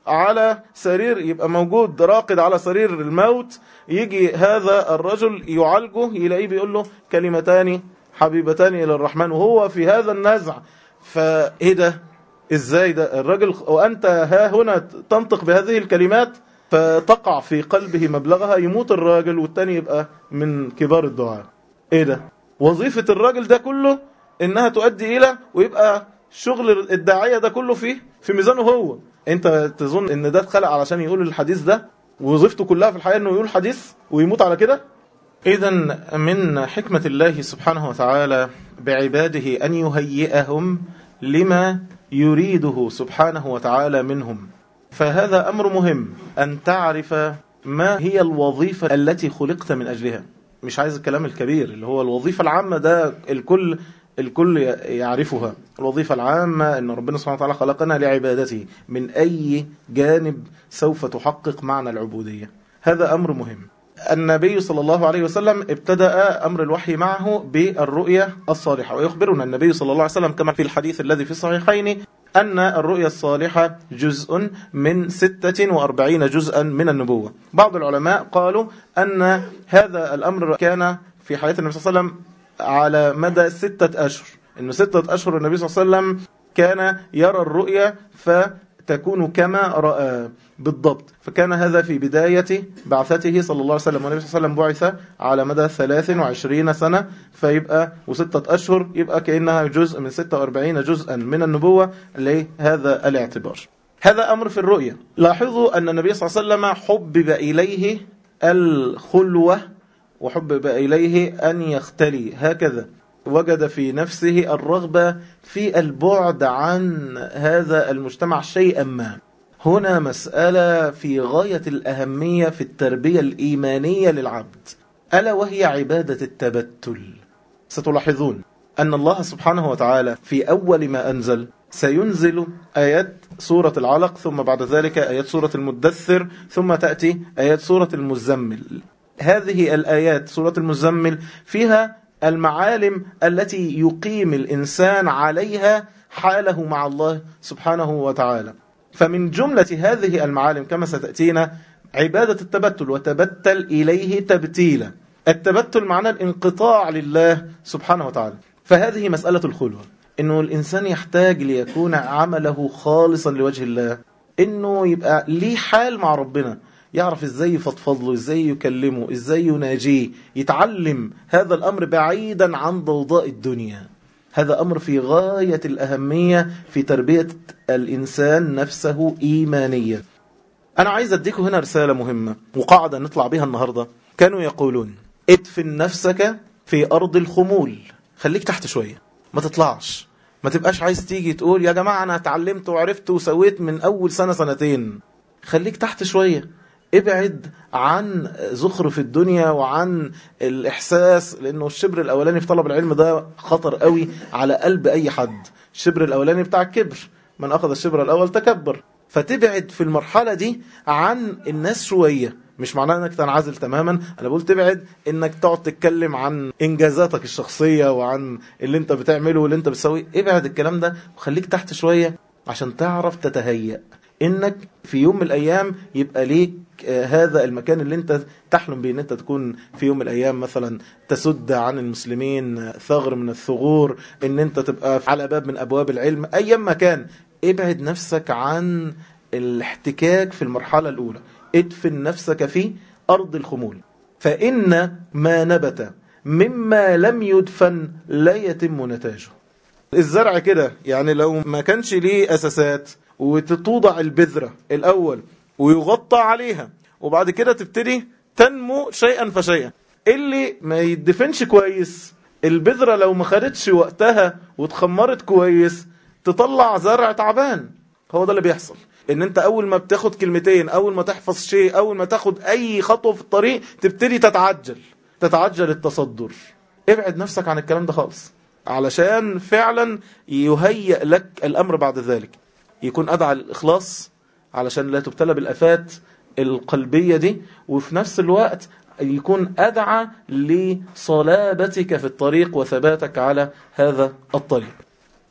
على سرير يبقى موجود راقد على سرير الموت يجي هذا الرجل يعالجه يلاقيه بيقول له كلمتان حبيبتان إلى الرحمن وهو في هذا النزع فإيه ده إزاي ده الرجل وأنت ها هنا تنطق بهذه الكلمات فتقع في قلبه مبلغها يموت الراجل والتاني يبقى من كبار الدعاء ايه ده وظيفة الراجل ده كله انها تؤدي الى ويبقى شغل الداعية ده كله فيه في ميزانه هو انت تظن ان ده اتخلق علشان يقول الحديث ده وظيفته كلها في الحياة انه يقول حديث ويموت على كده اذا من حكمة الله سبحانه وتعالى بعباده ان يهيئهم لما يريده سبحانه وتعالى منهم فهذا أمر مهم أن تعرف ما هي الوظيفة التي خلقت من أجلها مش عايز الكلام الكبير اللي هو الوظيفة العامة ده الكل الكل يعرفها الوظيفة العامة أن ربنا سبحانه وتعالى خلقنا لعبادته من أي جانب سوف تحقق معنى العبودية هذا أمر مهم النبي صلى الله عليه وسلم ابتدأ أمر الوحي معه بالرؤية الصالحة ويخبرنا النبي صلى الله عليه وسلم كما في الحديث الذي في الصحيحين أن الرؤية الصالحة جزء من 46 جزءا من النبوة بعض العلماء قالوا أن هذا الأمر كان في حياة النبي صلى الله عليه وسلم على مدى ستة أشهر أنه ستة أشهر النبي صلى الله عليه وسلم كان يرى الرؤية فتكون كما رأى بالضبط فكان هذا في بداية بعثته صلى الله عليه وسلم والنبي صلى الله عليه وسلم بعث على مدى 23 سنة فيبقى وستة أشهر يبقى كأنها جزء من 46 جزءا من النبوة لهذا الاعتبار هذا أمر في الرؤية لاحظوا أن النبي صلى الله عليه وسلم حبب إليه الخلوة وحبب إليه أن يختلي هكذا وجد في نفسه الرغبة في البعد عن هذا المجتمع شيئا ما هنا مسألة في غاية الأهمية في التربية الإيمانية للعبد ألا وهي عبادة التبتل ستلاحظون أن الله سبحانه وتعالى في أول ما أنزل سينزل آيات سورة العلق ثم بعد ذلك آيات سورة المدثر ثم تأتي آيات سورة المزمل هذه الآيات سورة المزمل فيها المعالم التي يقيم الإنسان عليها حاله مع الله سبحانه وتعالى فمن جملة هذه المعالم كما ستأتينا عبادة التبتل وتبتل إليه تبتيلا التبتل معنى الانقطاع لله سبحانه وتعالى فهذه مسألة الخلوة إنه الإنسان يحتاج ليكون عمله خالصا لوجه الله إنه يبقى ليه حال مع ربنا يعرف ازاي يفضفض له ازاي يكلمه ازاي يناجيه يتعلم هذا الامر بعيدا عن ضوضاء الدنيا هذا امر في غاية الاهمية في تربية الانسان نفسه ايمانيا انا عايز اديكم هنا رسالة مهمة وقاعدة نطلع بها النهاردة كانوا يقولون ادفن نفسك في ارض الخمول خليك تحت شوية ما تطلعش ما تبقاش عايز تيجي تقول يا جماعة انا اتعلمت وعرفت وسويت من اول سنة سنتين خليك تحت شوية ابعد عن زخرف الدنيا وعن الإحساس لأنه الشبر الأولاني في طلب العلم ده خطر قوي على قلب أي حد الشبر الأولاني بتاع الكبر من أخذ الشبر الأول تكبر فتبعد في المرحلة دي عن الناس شوية مش معناه انك تنعزل تماما انا بقول تبعد انك تقعد تتكلم عن انجازاتك الشخصية وعن اللي انت بتعمله واللي انت بتسويه ابعد الكلام ده وخليك تحت شوية عشان تعرف تتهيأ انك في يوم من الايام يبقى ليك هذا المكان اللي انت تحلم به ان انت تكون في يوم من الايام مثلا تسد عن المسلمين ثغر من الثغور ان انت تبقى على باب من ابواب العلم ايا ما كان ابعد نفسك عن الاحتكاك في المرحلة الاولى ادفن نفسك في ارض الخمول فان ما نبت مما لم يدفن لا يتم نتاجه الزرع كده يعني لو ما كانش ليه اساسات وتتوضع البذرة الأول ويغطى عليها وبعد كده تبتدي تنمو شيئا فشيئا اللي ما يدفنش كويس البذرة لو ما خدتش وقتها وتخمرت كويس تطلع زرع تعبان هو ده اللي بيحصل ان انت اول ما بتاخد كلمتين اول ما تحفظ شيء اول ما تاخد اي خطوة في الطريق تبتدي تتعجل تتعجل التصدر ابعد نفسك عن الكلام ده خالص علشان فعلا يهيئ لك الامر بعد ذلك يكون أدعى للإخلاص علشان لا تبتلى بالأفات القلبية دي وفي نفس الوقت يكون أدعى لصلابتك في الطريق وثباتك على هذا الطريق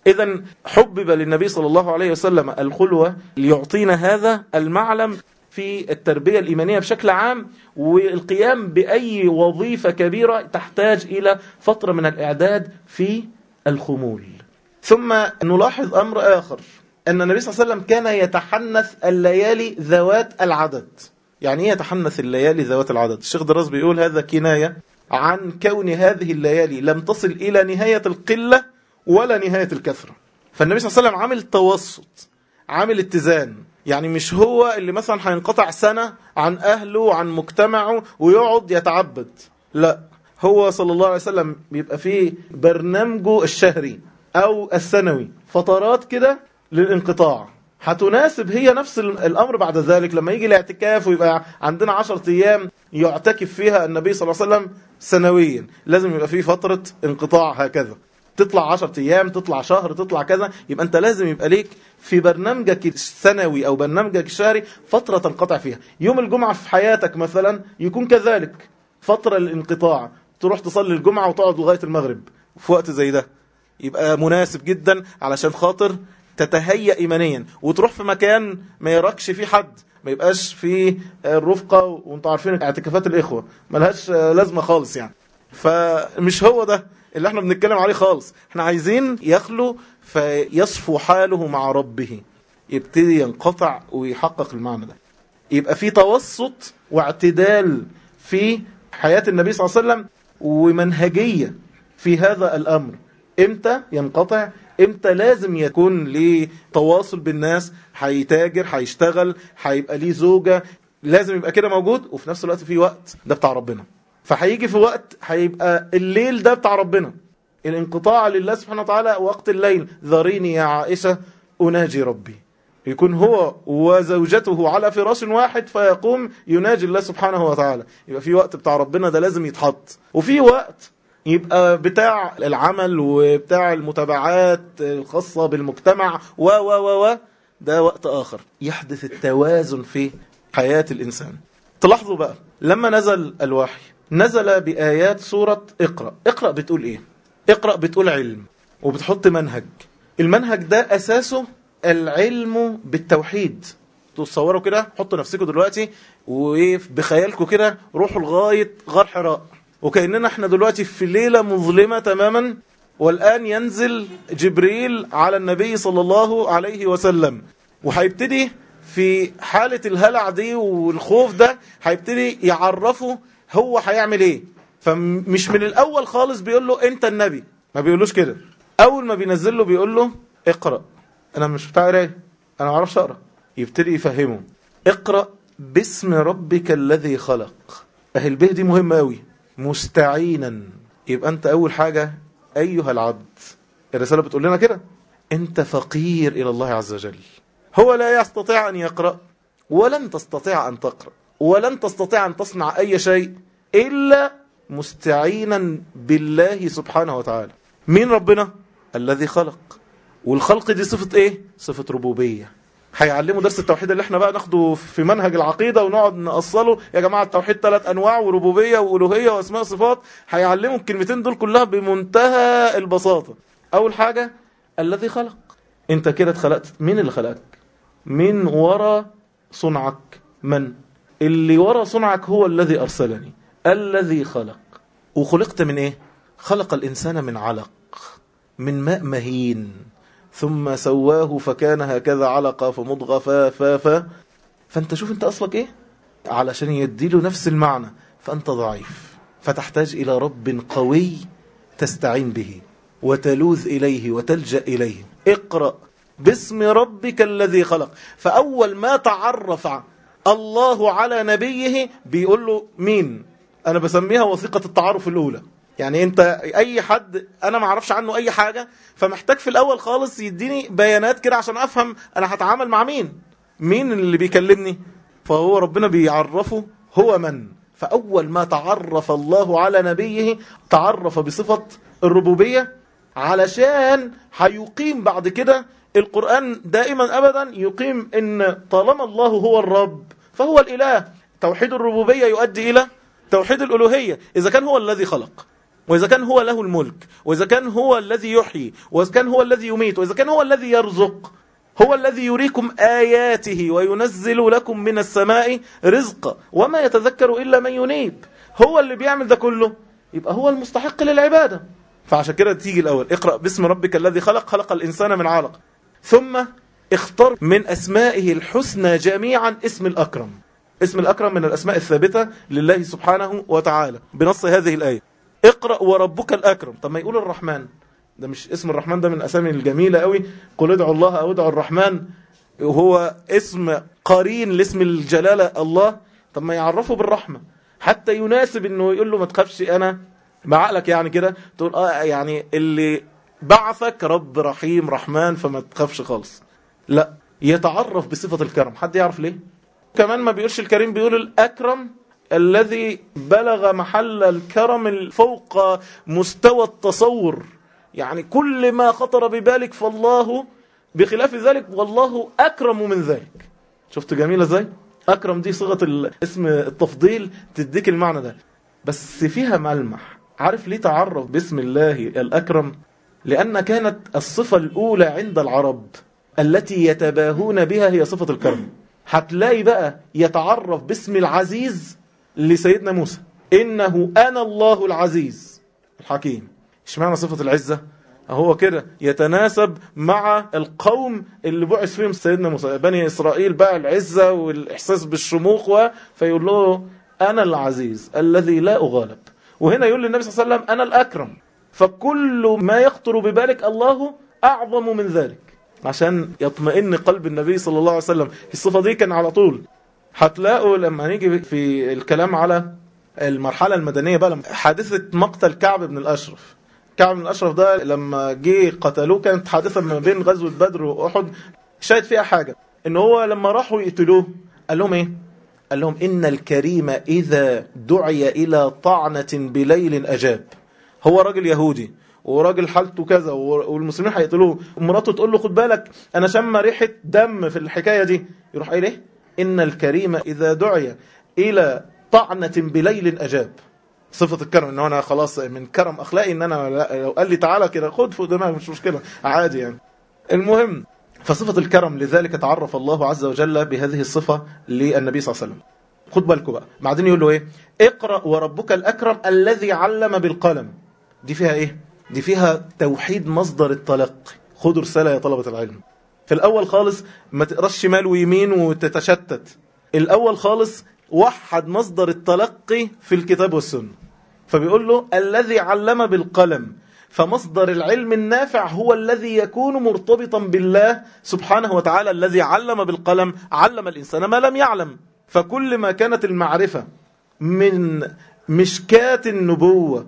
إذا حبب للنبي صلى الله عليه وسلم الخلوة ليعطينا هذا المعلم في التربية الإيمانية بشكل عام والقيام بأي وظيفة كبيرة تحتاج إلى فترة من الإعداد في الخمول ثم نلاحظ أمر آخر أن النبي صلى الله عليه وسلم كان يتحنث الليالي ذوات العدد يعني ايه يتحنث الليالي ذوات العدد الشيخ دراس بيقول هذا كناية عن كون هذه الليالي لم تصل إلى نهاية القلة ولا نهاية الكثرة فالنبي صلى الله عليه وسلم عامل توسط عامل اتزان يعني مش هو اللي مثلا هينقطع سنة عن أهله وعن مجتمعه ويقعد يتعبد لا هو صلى الله عليه وسلم بيبقى فيه برنامجه الشهري أو السنوي فترات كده للانقطاع هتناسب هي نفس الأمر بعد ذلك لما يجي الاعتكاف ويبقى عندنا عشرة أيام يعتكف فيها النبي صلى الله عليه وسلم سنويا لازم يبقى فيه فترة انقطاع هكذا تطلع عشرة أيام تطلع شهر تطلع كذا يبقى أنت لازم يبقى ليك في برنامجك السنوي أو برنامجك الشهري فترة تنقطع فيها يوم الجمعة في حياتك مثلا يكون كذلك فترة للانقطاع تروح تصلي الجمعة وتقعد لغاية المغرب في وقت زي ده يبقى مناسب جدا علشان خاطر تتهيأ إيمانيا وتروح في مكان ما يراكش فيه حد ما يبقاش فيه الرفقة وانتوا عارفين اعتكافات الإخوة ملهاش لازمة خالص يعني فمش هو ده اللي احنا بنتكلم عليه خالص احنا عايزين يخلو فيصفو حاله مع ربه يبتدي ينقطع ويحقق المعنى ده يبقى في توسط واعتدال في حياة النبي صلى الله عليه وسلم ومنهجية في هذا الأمر امتى ينقطع امتى لازم يكون ليه تواصل بالناس هيتاجر هيشتغل هيبقى ليه زوجة لازم يبقى كده موجود وفي نفس الوقت في وقت ده بتاع ربنا فهيجي في وقت هيبقى الليل ده بتاع ربنا الانقطاع لله سبحانه وتعالى وقت الليل ذريني يا عائشة أناجي ربي يكون هو وزوجته على فراش واحد فيقوم يناجي الله سبحانه وتعالى يبقى في وقت بتاع ربنا ده لازم يتحط وفي وقت يبقى بتاع العمل وبتاع المتابعات الخاصة بالمجتمع و و و و ده وقت آخر يحدث التوازن في حياة الإنسان تلاحظوا بقى لما نزل الوحي نزل بآيات سورة اقرأ اقرأ بتقول ايه اقرأ بتقول علم وبتحط منهج المنهج ده أساسه العلم بالتوحيد تصوروا كده حطوا نفسكم دلوقتي وبخيالكم كده روحوا لغاية غار حراء وكأننا احنا دلوقتي في ليلة مظلمة تماما والآن ينزل جبريل على النبي صلى الله عليه وسلم وهيبتدي في حالة الهلع دي والخوف ده هيبتدي يعرفه هو هيعمل ايه فمش من الأول خالص بيقول له انت النبي ما بيقولوش كده أول ما بينزل له بيقول له اقرأ أنا مش بتاع قرايه أنا ما اعرفش أقرأ يبتدي يفهمه اقرأ باسم ربك الذي خلق أهل به دي مهمة أوي مستعينا يبقى أنت أول حاجة أيها العبد الرسالة بتقول لنا كده أنت فقير إلى الله عز وجل هو لا يستطيع أن يقرأ ولن تستطيع أن تقرأ ولن تستطيع أن تصنع أي شيء إلا مستعينا بالله سبحانه وتعالى مين ربنا؟ الذي خلق والخلق دي صفة ايه؟ صفة ربوبية هيعلموا درس التوحيد اللي احنا بقى ناخده في منهج العقيدة ونقعد نأصله يا جماعة التوحيد ثلاث أنواع وربوبية وألوهية وأسماء صفات هيعلموا الكلمتين دول كلها بمنتهى البساطة أول حاجة الذي خلق انت كده اتخلقت مين اللي خلقك من ورا صنعك من اللي ورا صنعك هو الذي أرسلني الذي خلق وخلقت من ايه خلق الإنسان من علق من ماء مهين ثم سواه فكان هكذا علقة فمضغة فا فا فا فانت شوف انت أصلك ايه علشان يديله نفس المعنى فأنت ضعيف فتحتاج إلى رب قوي تستعين به وتلوذ إليه وتلجأ إليه اقرأ باسم ربك الذي خلق فأول ما تعرف الله على نبيه بيقول له مين أنا بسميها وثيقة التعارف الأولى يعني انت اي حد انا ما اعرفش عنه اي حاجة فمحتاج في الاول خالص يديني بيانات كده عشان افهم انا هتعامل مع مين مين اللي بيكلمني فهو ربنا بيعرفه هو من فاول ما تعرف الله على نبيه تعرف بصفة الربوبية علشان هيقيم بعد كده القرآن دائما ابدا يقيم ان طالما الله هو الرب فهو الاله توحيد الربوبية يؤدي الى توحيد الالوهية اذا كان هو الذي خلق وإذا كان هو له الملك وإذا كان هو الذي يحيي وإذا كان هو الذي يميت وإذا كان هو الذي يرزق هو الذي يريكم آياته وينزل لكم من السماء رزقا وما يتذكر إلا من ينيب هو اللي بيعمل ده كله يبقى هو المستحق للعبادة فعشان كده تيجي الأول اقرأ باسم ربك الذي خلق خلق الإنسان من علق ثم اختار من أسمائه الحسنى جميعا اسم الأكرم اسم الأكرم من الأسماء الثابتة لله سبحانه وتعالى بنص هذه الآية اقرأ وربك الأكرم طب ما يقول الرحمن ده مش اسم الرحمن ده من الأسامي الجميلة قوي قل ادعوا الله أو ادعوا الرحمن وهو اسم قرين لاسم الجلالة الله طب ما يعرفه بالرحمة حتى يناسب انه يقول له ما تخافش انا بعقلك يعني كده تقول اه يعني اللي بعثك رب رحيم رحمن فما تخافش خالص لا يتعرف بصفة الكرم حد يعرف ليه كمان ما بيقولش الكريم بيقول الأكرم الذي بلغ محل الكرم فوق مستوى التصور يعني كل ما خطر ببالك فالله بخلاف ذلك والله أكرم من ذلك شفت جميلة ازاي أكرم دي صيغة اسم التفضيل تديك المعنى ده بس فيها ملمح عارف ليه تعرف باسم الله الأكرم لأن كانت الصفة الأولى عند العرب التي يتباهون بها هي صفة الكرم هتلاقي بقى يتعرف باسم العزيز لسيدنا موسى إنه أنا الله العزيز الحكيم اشمعنى صفة العزة هو كده يتناسب مع القوم اللي بعث فيهم سيدنا موسى بني إسرائيل بقى العزة والإحساس بالشموخ و... فيقول له أنا العزيز الذي لا أغالب وهنا يقول للنبي صلى الله عليه وسلم أنا الأكرم فكل ما يخطر ببالك الله أعظم من ذلك عشان يطمئن قلب النبي صلى الله عليه وسلم الصفة دي كان على طول هتلاقوا لما نيجي في الكلام على المرحلة المدنية بقى حادثة مقتل كعب بن الأشرف كعب بن الأشرف ده لما جه قتلوه كانت حادثة ما بين غزوة بدر وأحد شاهد فيها حاجة ان هو لما راحوا يقتلوه قال لهم ايه قال لهم إن الكريم إذا دعي إلى طعنة بليل أجاب هو راجل يهودي وراجل حالته كذا والمسلمين هيقتلوه ومراته تقول له خد بالك انا شم ريحه دم في الحكايه دي يروح قايل ايه ان الكريم اذا دعي الى طعنه بليل اجاب صفة الكرم ان انا خلاص من كرم اخلاقي ان انا لو قال لي تعالى كده خد فوق دماغي مش مشكلة عادي يعني المهم فصفة الكرم لذلك تعرف الله عز وجل بهذه الصفة للنبي صلى الله عليه وسلم خد بالكم بقى بعدين يقول له ايه اقرأ وربك الاكرم الذي علم بالقلم دي فيها ايه دي فيها توحيد مصدر التلقي خدوا رسالة يا طلبة العلم في الأول خالص ما تقراش شمال ويمين وتتشتت الأول خالص وحد مصدر التلقي في الكتاب والسنة فبيقول له الذي علم بالقلم فمصدر العلم النافع هو الذي يكون مرتبطا بالله سبحانه وتعالى الذي علم بالقلم علم الإنسان ما لم يعلم فكل ما كانت المعرفة من مشكات النبوة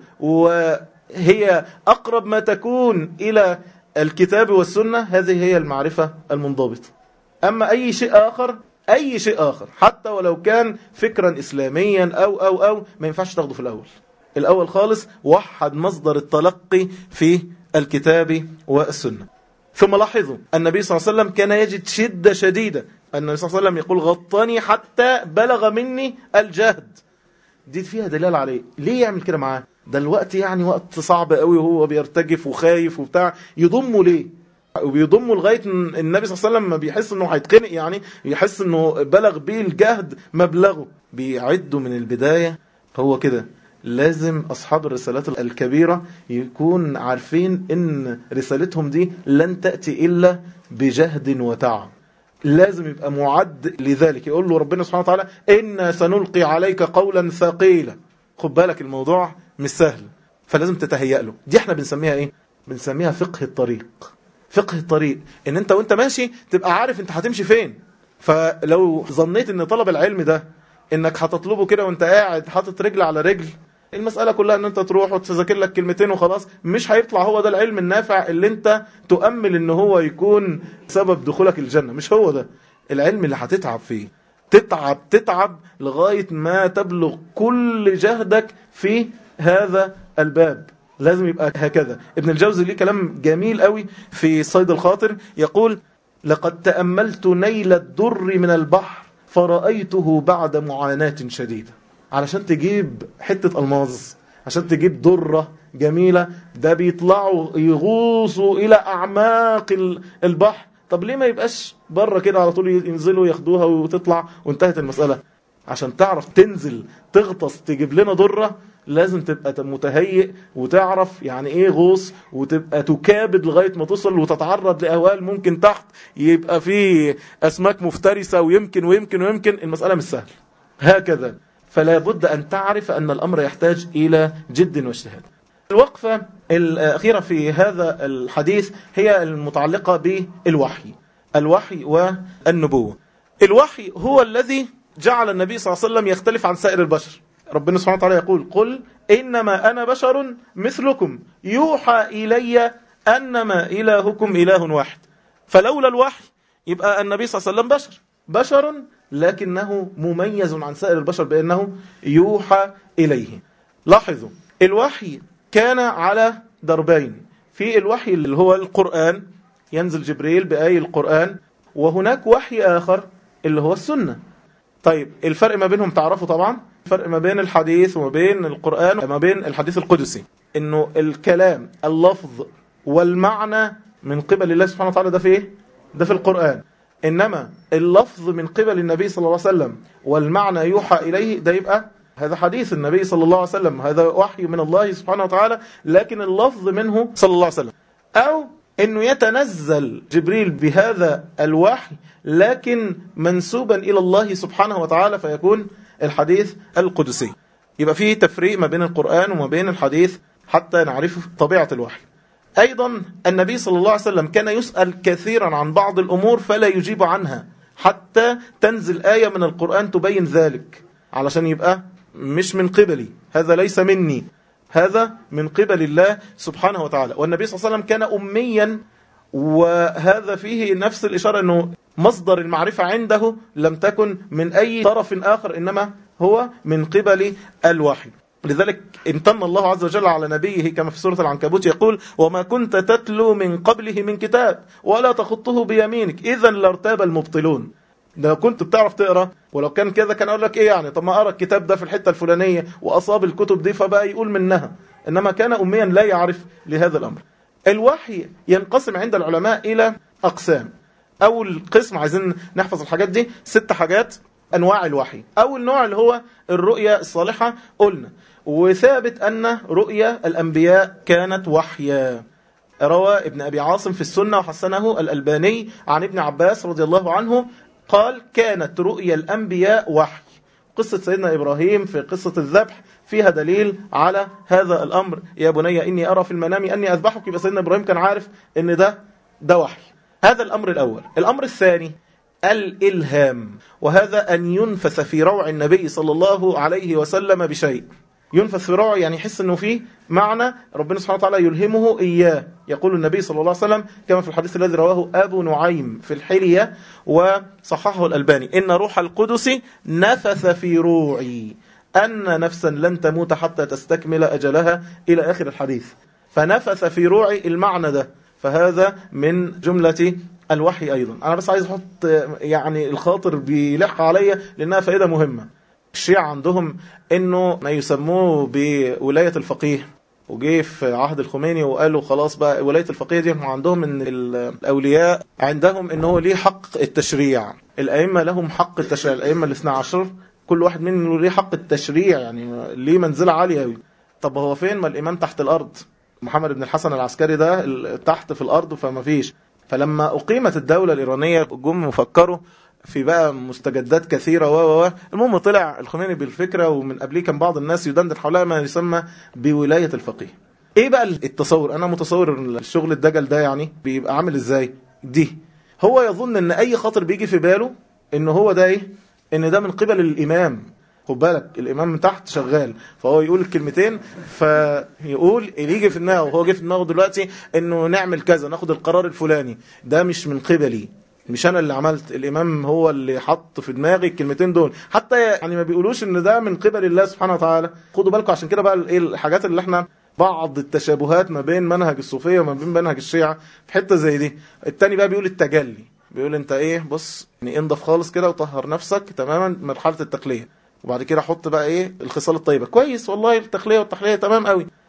وهي أقرب ما تكون إلى الكتاب والسنة هذه هي المعرفة المنضبطة أما أي شيء آخر أي شيء آخر حتى ولو كان فكرا إسلاميا أو أو أو ما ينفعش تاخده في الأول الأول خالص وحد مصدر التلقي في الكتاب والسنة ثم لاحظوا النبي صلى الله عليه وسلم كان يجد شدة شديدة النبي صلى الله عليه وسلم يقول غطني حتى بلغ مني الجهد دي فيها دلالة عليه ليه يعمل كده معاه ده الوقت يعني وقت صعب قوي وهو بيرتجف وخايف وبتاع يضمه ليه وبيضمه لغايه النبي صلى الله عليه وسلم ما بيحس انه هيتخنق يعني يحس انه بلغ بيه الجهد مبلغه بيعدوا من البدايه هو كده لازم أصحاب الرسالات الكبيرة يكون عارفين إن رسالتهم دي لن تأتي إلا بجهد وتعب لازم يبقى معد لذلك يقول له ربنا سبحانه وتعالى إنا سنلقي عليك قولا ثقيلا خد بالك الموضوع مش سهل فلازم تتهيأ له دي احنا بنسميها ايه بنسميها فقه الطريق فقه الطريق ان انت وانت ماشي تبقى عارف انت هتمشي فين فلو ظنيت ان طلب العلم ده انك هتطلبه كده وانت قاعد حاطط رجل على رجل المسألة كلها ان انت تروح وتذاكر لك كلمتين وخلاص مش هيطلع هو ده العلم النافع اللي انت تؤمل ان هو يكون سبب دخولك الجنة مش هو ده العلم اللي هتتعب فيه تتعب تتعب لغاية ما تبلغ كل جهدك في هذا الباب لازم يبقى هكذا ابن الجوزي ليه كلام جميل قوي في صيد الخاطر يقول لقد تأملت نيل الدر من البحر فرأيته بعد معاناة شديدة علشان تجيب حتة الماظ عشان تجيب درة جميلة ده بيطلعوا يغوصوا إلى أعماق البحر طب ليه ما يبقاش بره كده على طول ينزلوا ياخدوها وتطلع وانتهت المسألة عشان تعرف تنزل تغطس تجيب لنا ضرة لازم تبقى متهيئ وتعرف يعني ايه غوص وتبقى تكابد لغاية ما تصل وتتعرض لأهوال ممكن تحت يبقى في أسماك مفترسة ويمكن ويمكن ويمكن المسألة مش سهل هكذا فلا بد أن تعرف أن الأمر يحتاج إلى جد واجتهاد الوقفة الأخيرة في هذا الحديث هي المتعلقة بالوحي الوحي والنبوة الوحي هو الذي جعل النبي صلى الله عليه وسلم يختلف عن سائر البشر ربنا سبحانه وتعالى يقول قل إنما أنا بشر مثلكم يوحى إلي أنما إلهكم إله واحد فلولا الوحي يبقى النبي صلى الله عليه وسلم بشر بشر لكنه مميز عن سائر البشر بأنه يوحى إليه لاحظوا الوحي كان على دربين في الوحي اللي هو القرآن ينزل جبريل بآي القرآن وهناك وحي آخر اللي هو السنة طيب الفرق ما بينهم تعرفوا طبعا الفرق ما بين الحديث وما بين القرآن وما بين الحديث القدسي انه الكلام اللفظ والمعنى من قبل الله سبحانه وتعالى ده في ايه ده في القرآن انما اللفظ من قبل النبي صلى الله عليه وسلم والمعنى يوحى اليه ده يبقى هذا حديث النبي صلى الله عليه وسلم هذا وحي من الله سبحانه وتعالى لكن اللفظ منه صلى الله عليه وسلم أو أنه يتنزل جبريل بهذا الوحي لكن منسوبا إلى الله سبحانه وتعالى فيكون الحديث القدسي يبقى فيه تفريق ما بين القرآن وما بين الحديث حتى نعرف طبيعة الوحي أيضا النبي صلى الله عليه وسلم كان يسأل كثيرا عن بعض الأمور فلا يجيب عنها حتى تنزل آية من القرآن تبين ذلك علشان يبقى مش من قبلي هذا ليس مني هذا من قبل الله سبحانه وتعالى والنبي صلى الله عليه وسلم كان أميا وهذا فيه نفس الإشارة أنه مصدر المعرفة عنده لم تكن من أي طرف آخر إنما هو من قبل الوحي لذلك امتن الله عز وجل على نبيه كما في سورة العنكبوت يقول وما كنت تتلو من قبله من كتاب ولا تخطه بيمينك إذا لارتاب المبطلون لو كنت بتعرف تقرا ولو كان كذا كان اقول لك ايه يعني طب ما اقرا الكتاب ده في الحته الفلانيه واصاب الكتب دي فبقى يقول منها انما كان اميا لا يعرف لهذا الامر الوحي ينقسم عند العلماء الى اقسام اول قسم عايزين نحفظ الحاجات دي ست حاجات انواع الوحي اول نوع اللي هو الرؤيا الصالحه قلنا وثابت ان رؤيا الانبياء كانت وحيا روى ابن أبي عاصم في السنة وحسنه الألباني عن ابن عباس رضي الله عنه قال كانت رؤيا الأنبياء وحي قصة سيدنا إبراهيم في قصة الذبح فيها دليل على هذا الأمر يا بني إني أرى في المنام أني أذبحك يبقى سيدنا إبراهيم كان عارف أن ده ده وحي هذا الأمر الأول الأمر الثاني الإلهام وهذا أن ينفث في روع النبي صلى الله عليه وسلم بشيء ينفث في روعه يعني يحس أنه فيه معنى ربنا سبحانه وتعالى يلهمه إياه يقول النبي صلى الله عليه وسلم كما في الحديث الذي رواه أبو نعيم في الحلية وصححه الألباني إن روح القدس نفث في روعي أن نفسا لن تموت حتى تستكمل أجلها إلى آخر الحديث فنفث في روعي المعنى ده فهذا من جملة الوحي أيضا أنا بس عايز أحط يعني الخاطر بيلح عليا لأنها فائدة مهمة الشيعة عندهم انه ما يسموه بولاية الفقيه وجه في عهد الخميني وقالوا خلاص بقى ولاية الفقيه دي هم عندهم ان الاولياء عندهم ان هو ليه حق التشريع الائمة لهم حق التشريع الائمة الاثنى عشر كل واحد منهم ليه حق التشريع يعني ليه منزلة عالية قوي طب هو فين ما الامام تحت الارض محمد بن الحسن العسكري ده تحت في الارض فما فيش فلما اقيمت الدولة الايرانية جم وفكروا في بقى مستجدات كثيرة و و المهم طلع الخميني بالفكرة ومن قبليه كان بعض الناس يدندن حولها ما يسمى بولاية الفقيه ايه بقى التصور انا متصور الشغل الدجل ده يعني بيبقى عامل ازاي دي هو يظن ان اي خاطر بيجي في باله ان هو ده ايه ان ده من قبل الامام خد بالك الامام من تحت شغال فهو يقول الكلمتين فيقول اللي يجي في دماغه وهو جه في دماغه دلوقتي انه نعمل كذا ناخد القرار الفلاني ده مش من قبلي مش انا اللي عملت الامام هو اللي حط في دماغي الكلمتين دول حتى يعني ما بيقولوش ان ده من قبل الله سبحانه وتعالى خدوا بالكم عشان كده بقى ايه الحاجات اللي احنا بعض التشابهات ما بين منهج الصوفيه وما بين منهج الشيعه في حته زي دي التاني بقى بيقول التجلي بيقول انت ايه بص يعني انضف خالص كده وطهر نفسك تماما مرحله التقليه وبعد كده حط بقى ايه الخصال الطيبه كويس والله التخليه والتحليه تمام قوي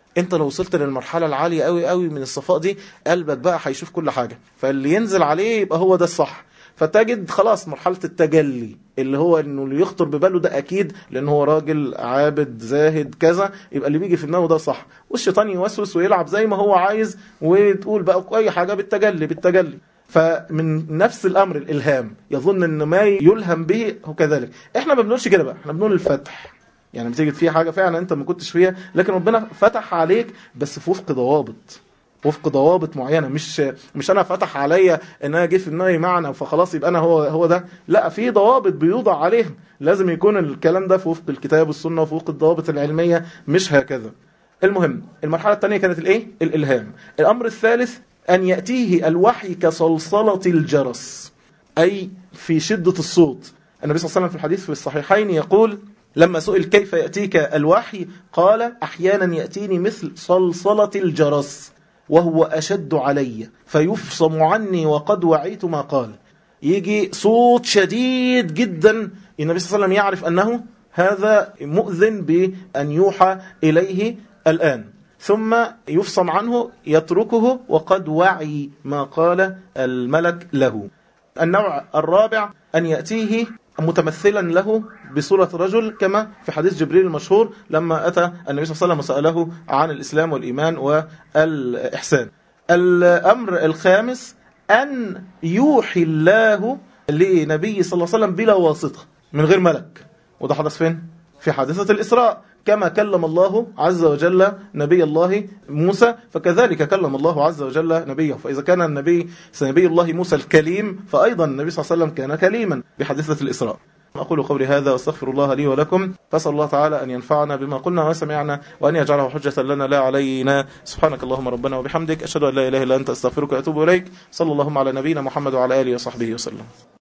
انت لو وصلت للمرحله العاليه قوي قوي من الصفاء دي قلبك بقى هيشوف كل حاجه فاللي ينزل عليه يبقى هو ده الصح فتجد خلاص مرحله التجلي اللي هو انه اللي يخطر بباله ده اكيد لان هو راجل عابد زاهد كذا يبقى اللي بيجي في دماغه ده صح والشيطان يوسوس ويلعب زي ما هو عايز وتقول بقى اي حاجه بالتجلي بالتجلي فمن نفس الامر الالهام يظن ان ما يلهم به هو كذلك احنا ما بنقولش كده بقى احنا بنقول الفتح يعني بتيجي في حاجه فعلا انت ما كنتش فيها لكن ربنا فتح عليك بس في وفق ضوابط وفق ضوابط معينه مش مش انا فتح عليا ان انا جه في دماغي معنى فخلاص يبقى انا هو هو ده لا في ضوابط بيوضع عليهم لازم يكون الكلام ده في وفق الكتاب والسنه وفي وفق الضوابط العلميه مش هكذا المهم المرحله الثانيه كانت الايه الالهام الامر الثالث ان ياتيه الوحي كصلصله الجرس اي في شده الصوت النبي صلى الله عليه وسلم في الحديث في الصحيحين يقول لما سئل كيف يأتيك الوحي قال أحيانا يأتيني مثل صلصلة الجرس وهو أشد علي فيفصم عني وقد وعيت ما قال يجي صوت شديد جدا النبي صلى الله عليه وسلم يعرف أنه هذا مؤذن بأن يوحى إليه الآن ثم يفصم عنه يتركه وقد وعي ما قال الملك له النوع الرابع أن يأتيه متمثلا له بصورة رجل كما في حديث جبريل المشهور لما أتى النبي صلى الله عليه وسلم وسأله عن الإسلام والإيمان والإحسان الأمر الخامس أن يوحي الله لنبي صلى الله عليه وسلم بلا واسطة من غير ملك وده حدث فين؟ في حادثة الإسراء كما كلم الله عز وجل نبي الله موسى فكذلك كلم الله عز وجل نبيه فإذا كان النبي نبي الله موسى الكليم فأيضا النبي صلى الله عليه وسلم كان كليما بحادثة الإسراء أقول قولي هذا واستغفر الله لي ولكم فأسأل الله تعالى أن ينفعنا بما قلنا وسمعنا وأن يجعله حجة لنا لا علينا سبحانك اللهم ربنا وبحمدك أشهد أن لا إله إلا أنت أستغفرك وأتوب إليك صلى اللهم على نبينا محمد وعلى آله وصحبه وسلم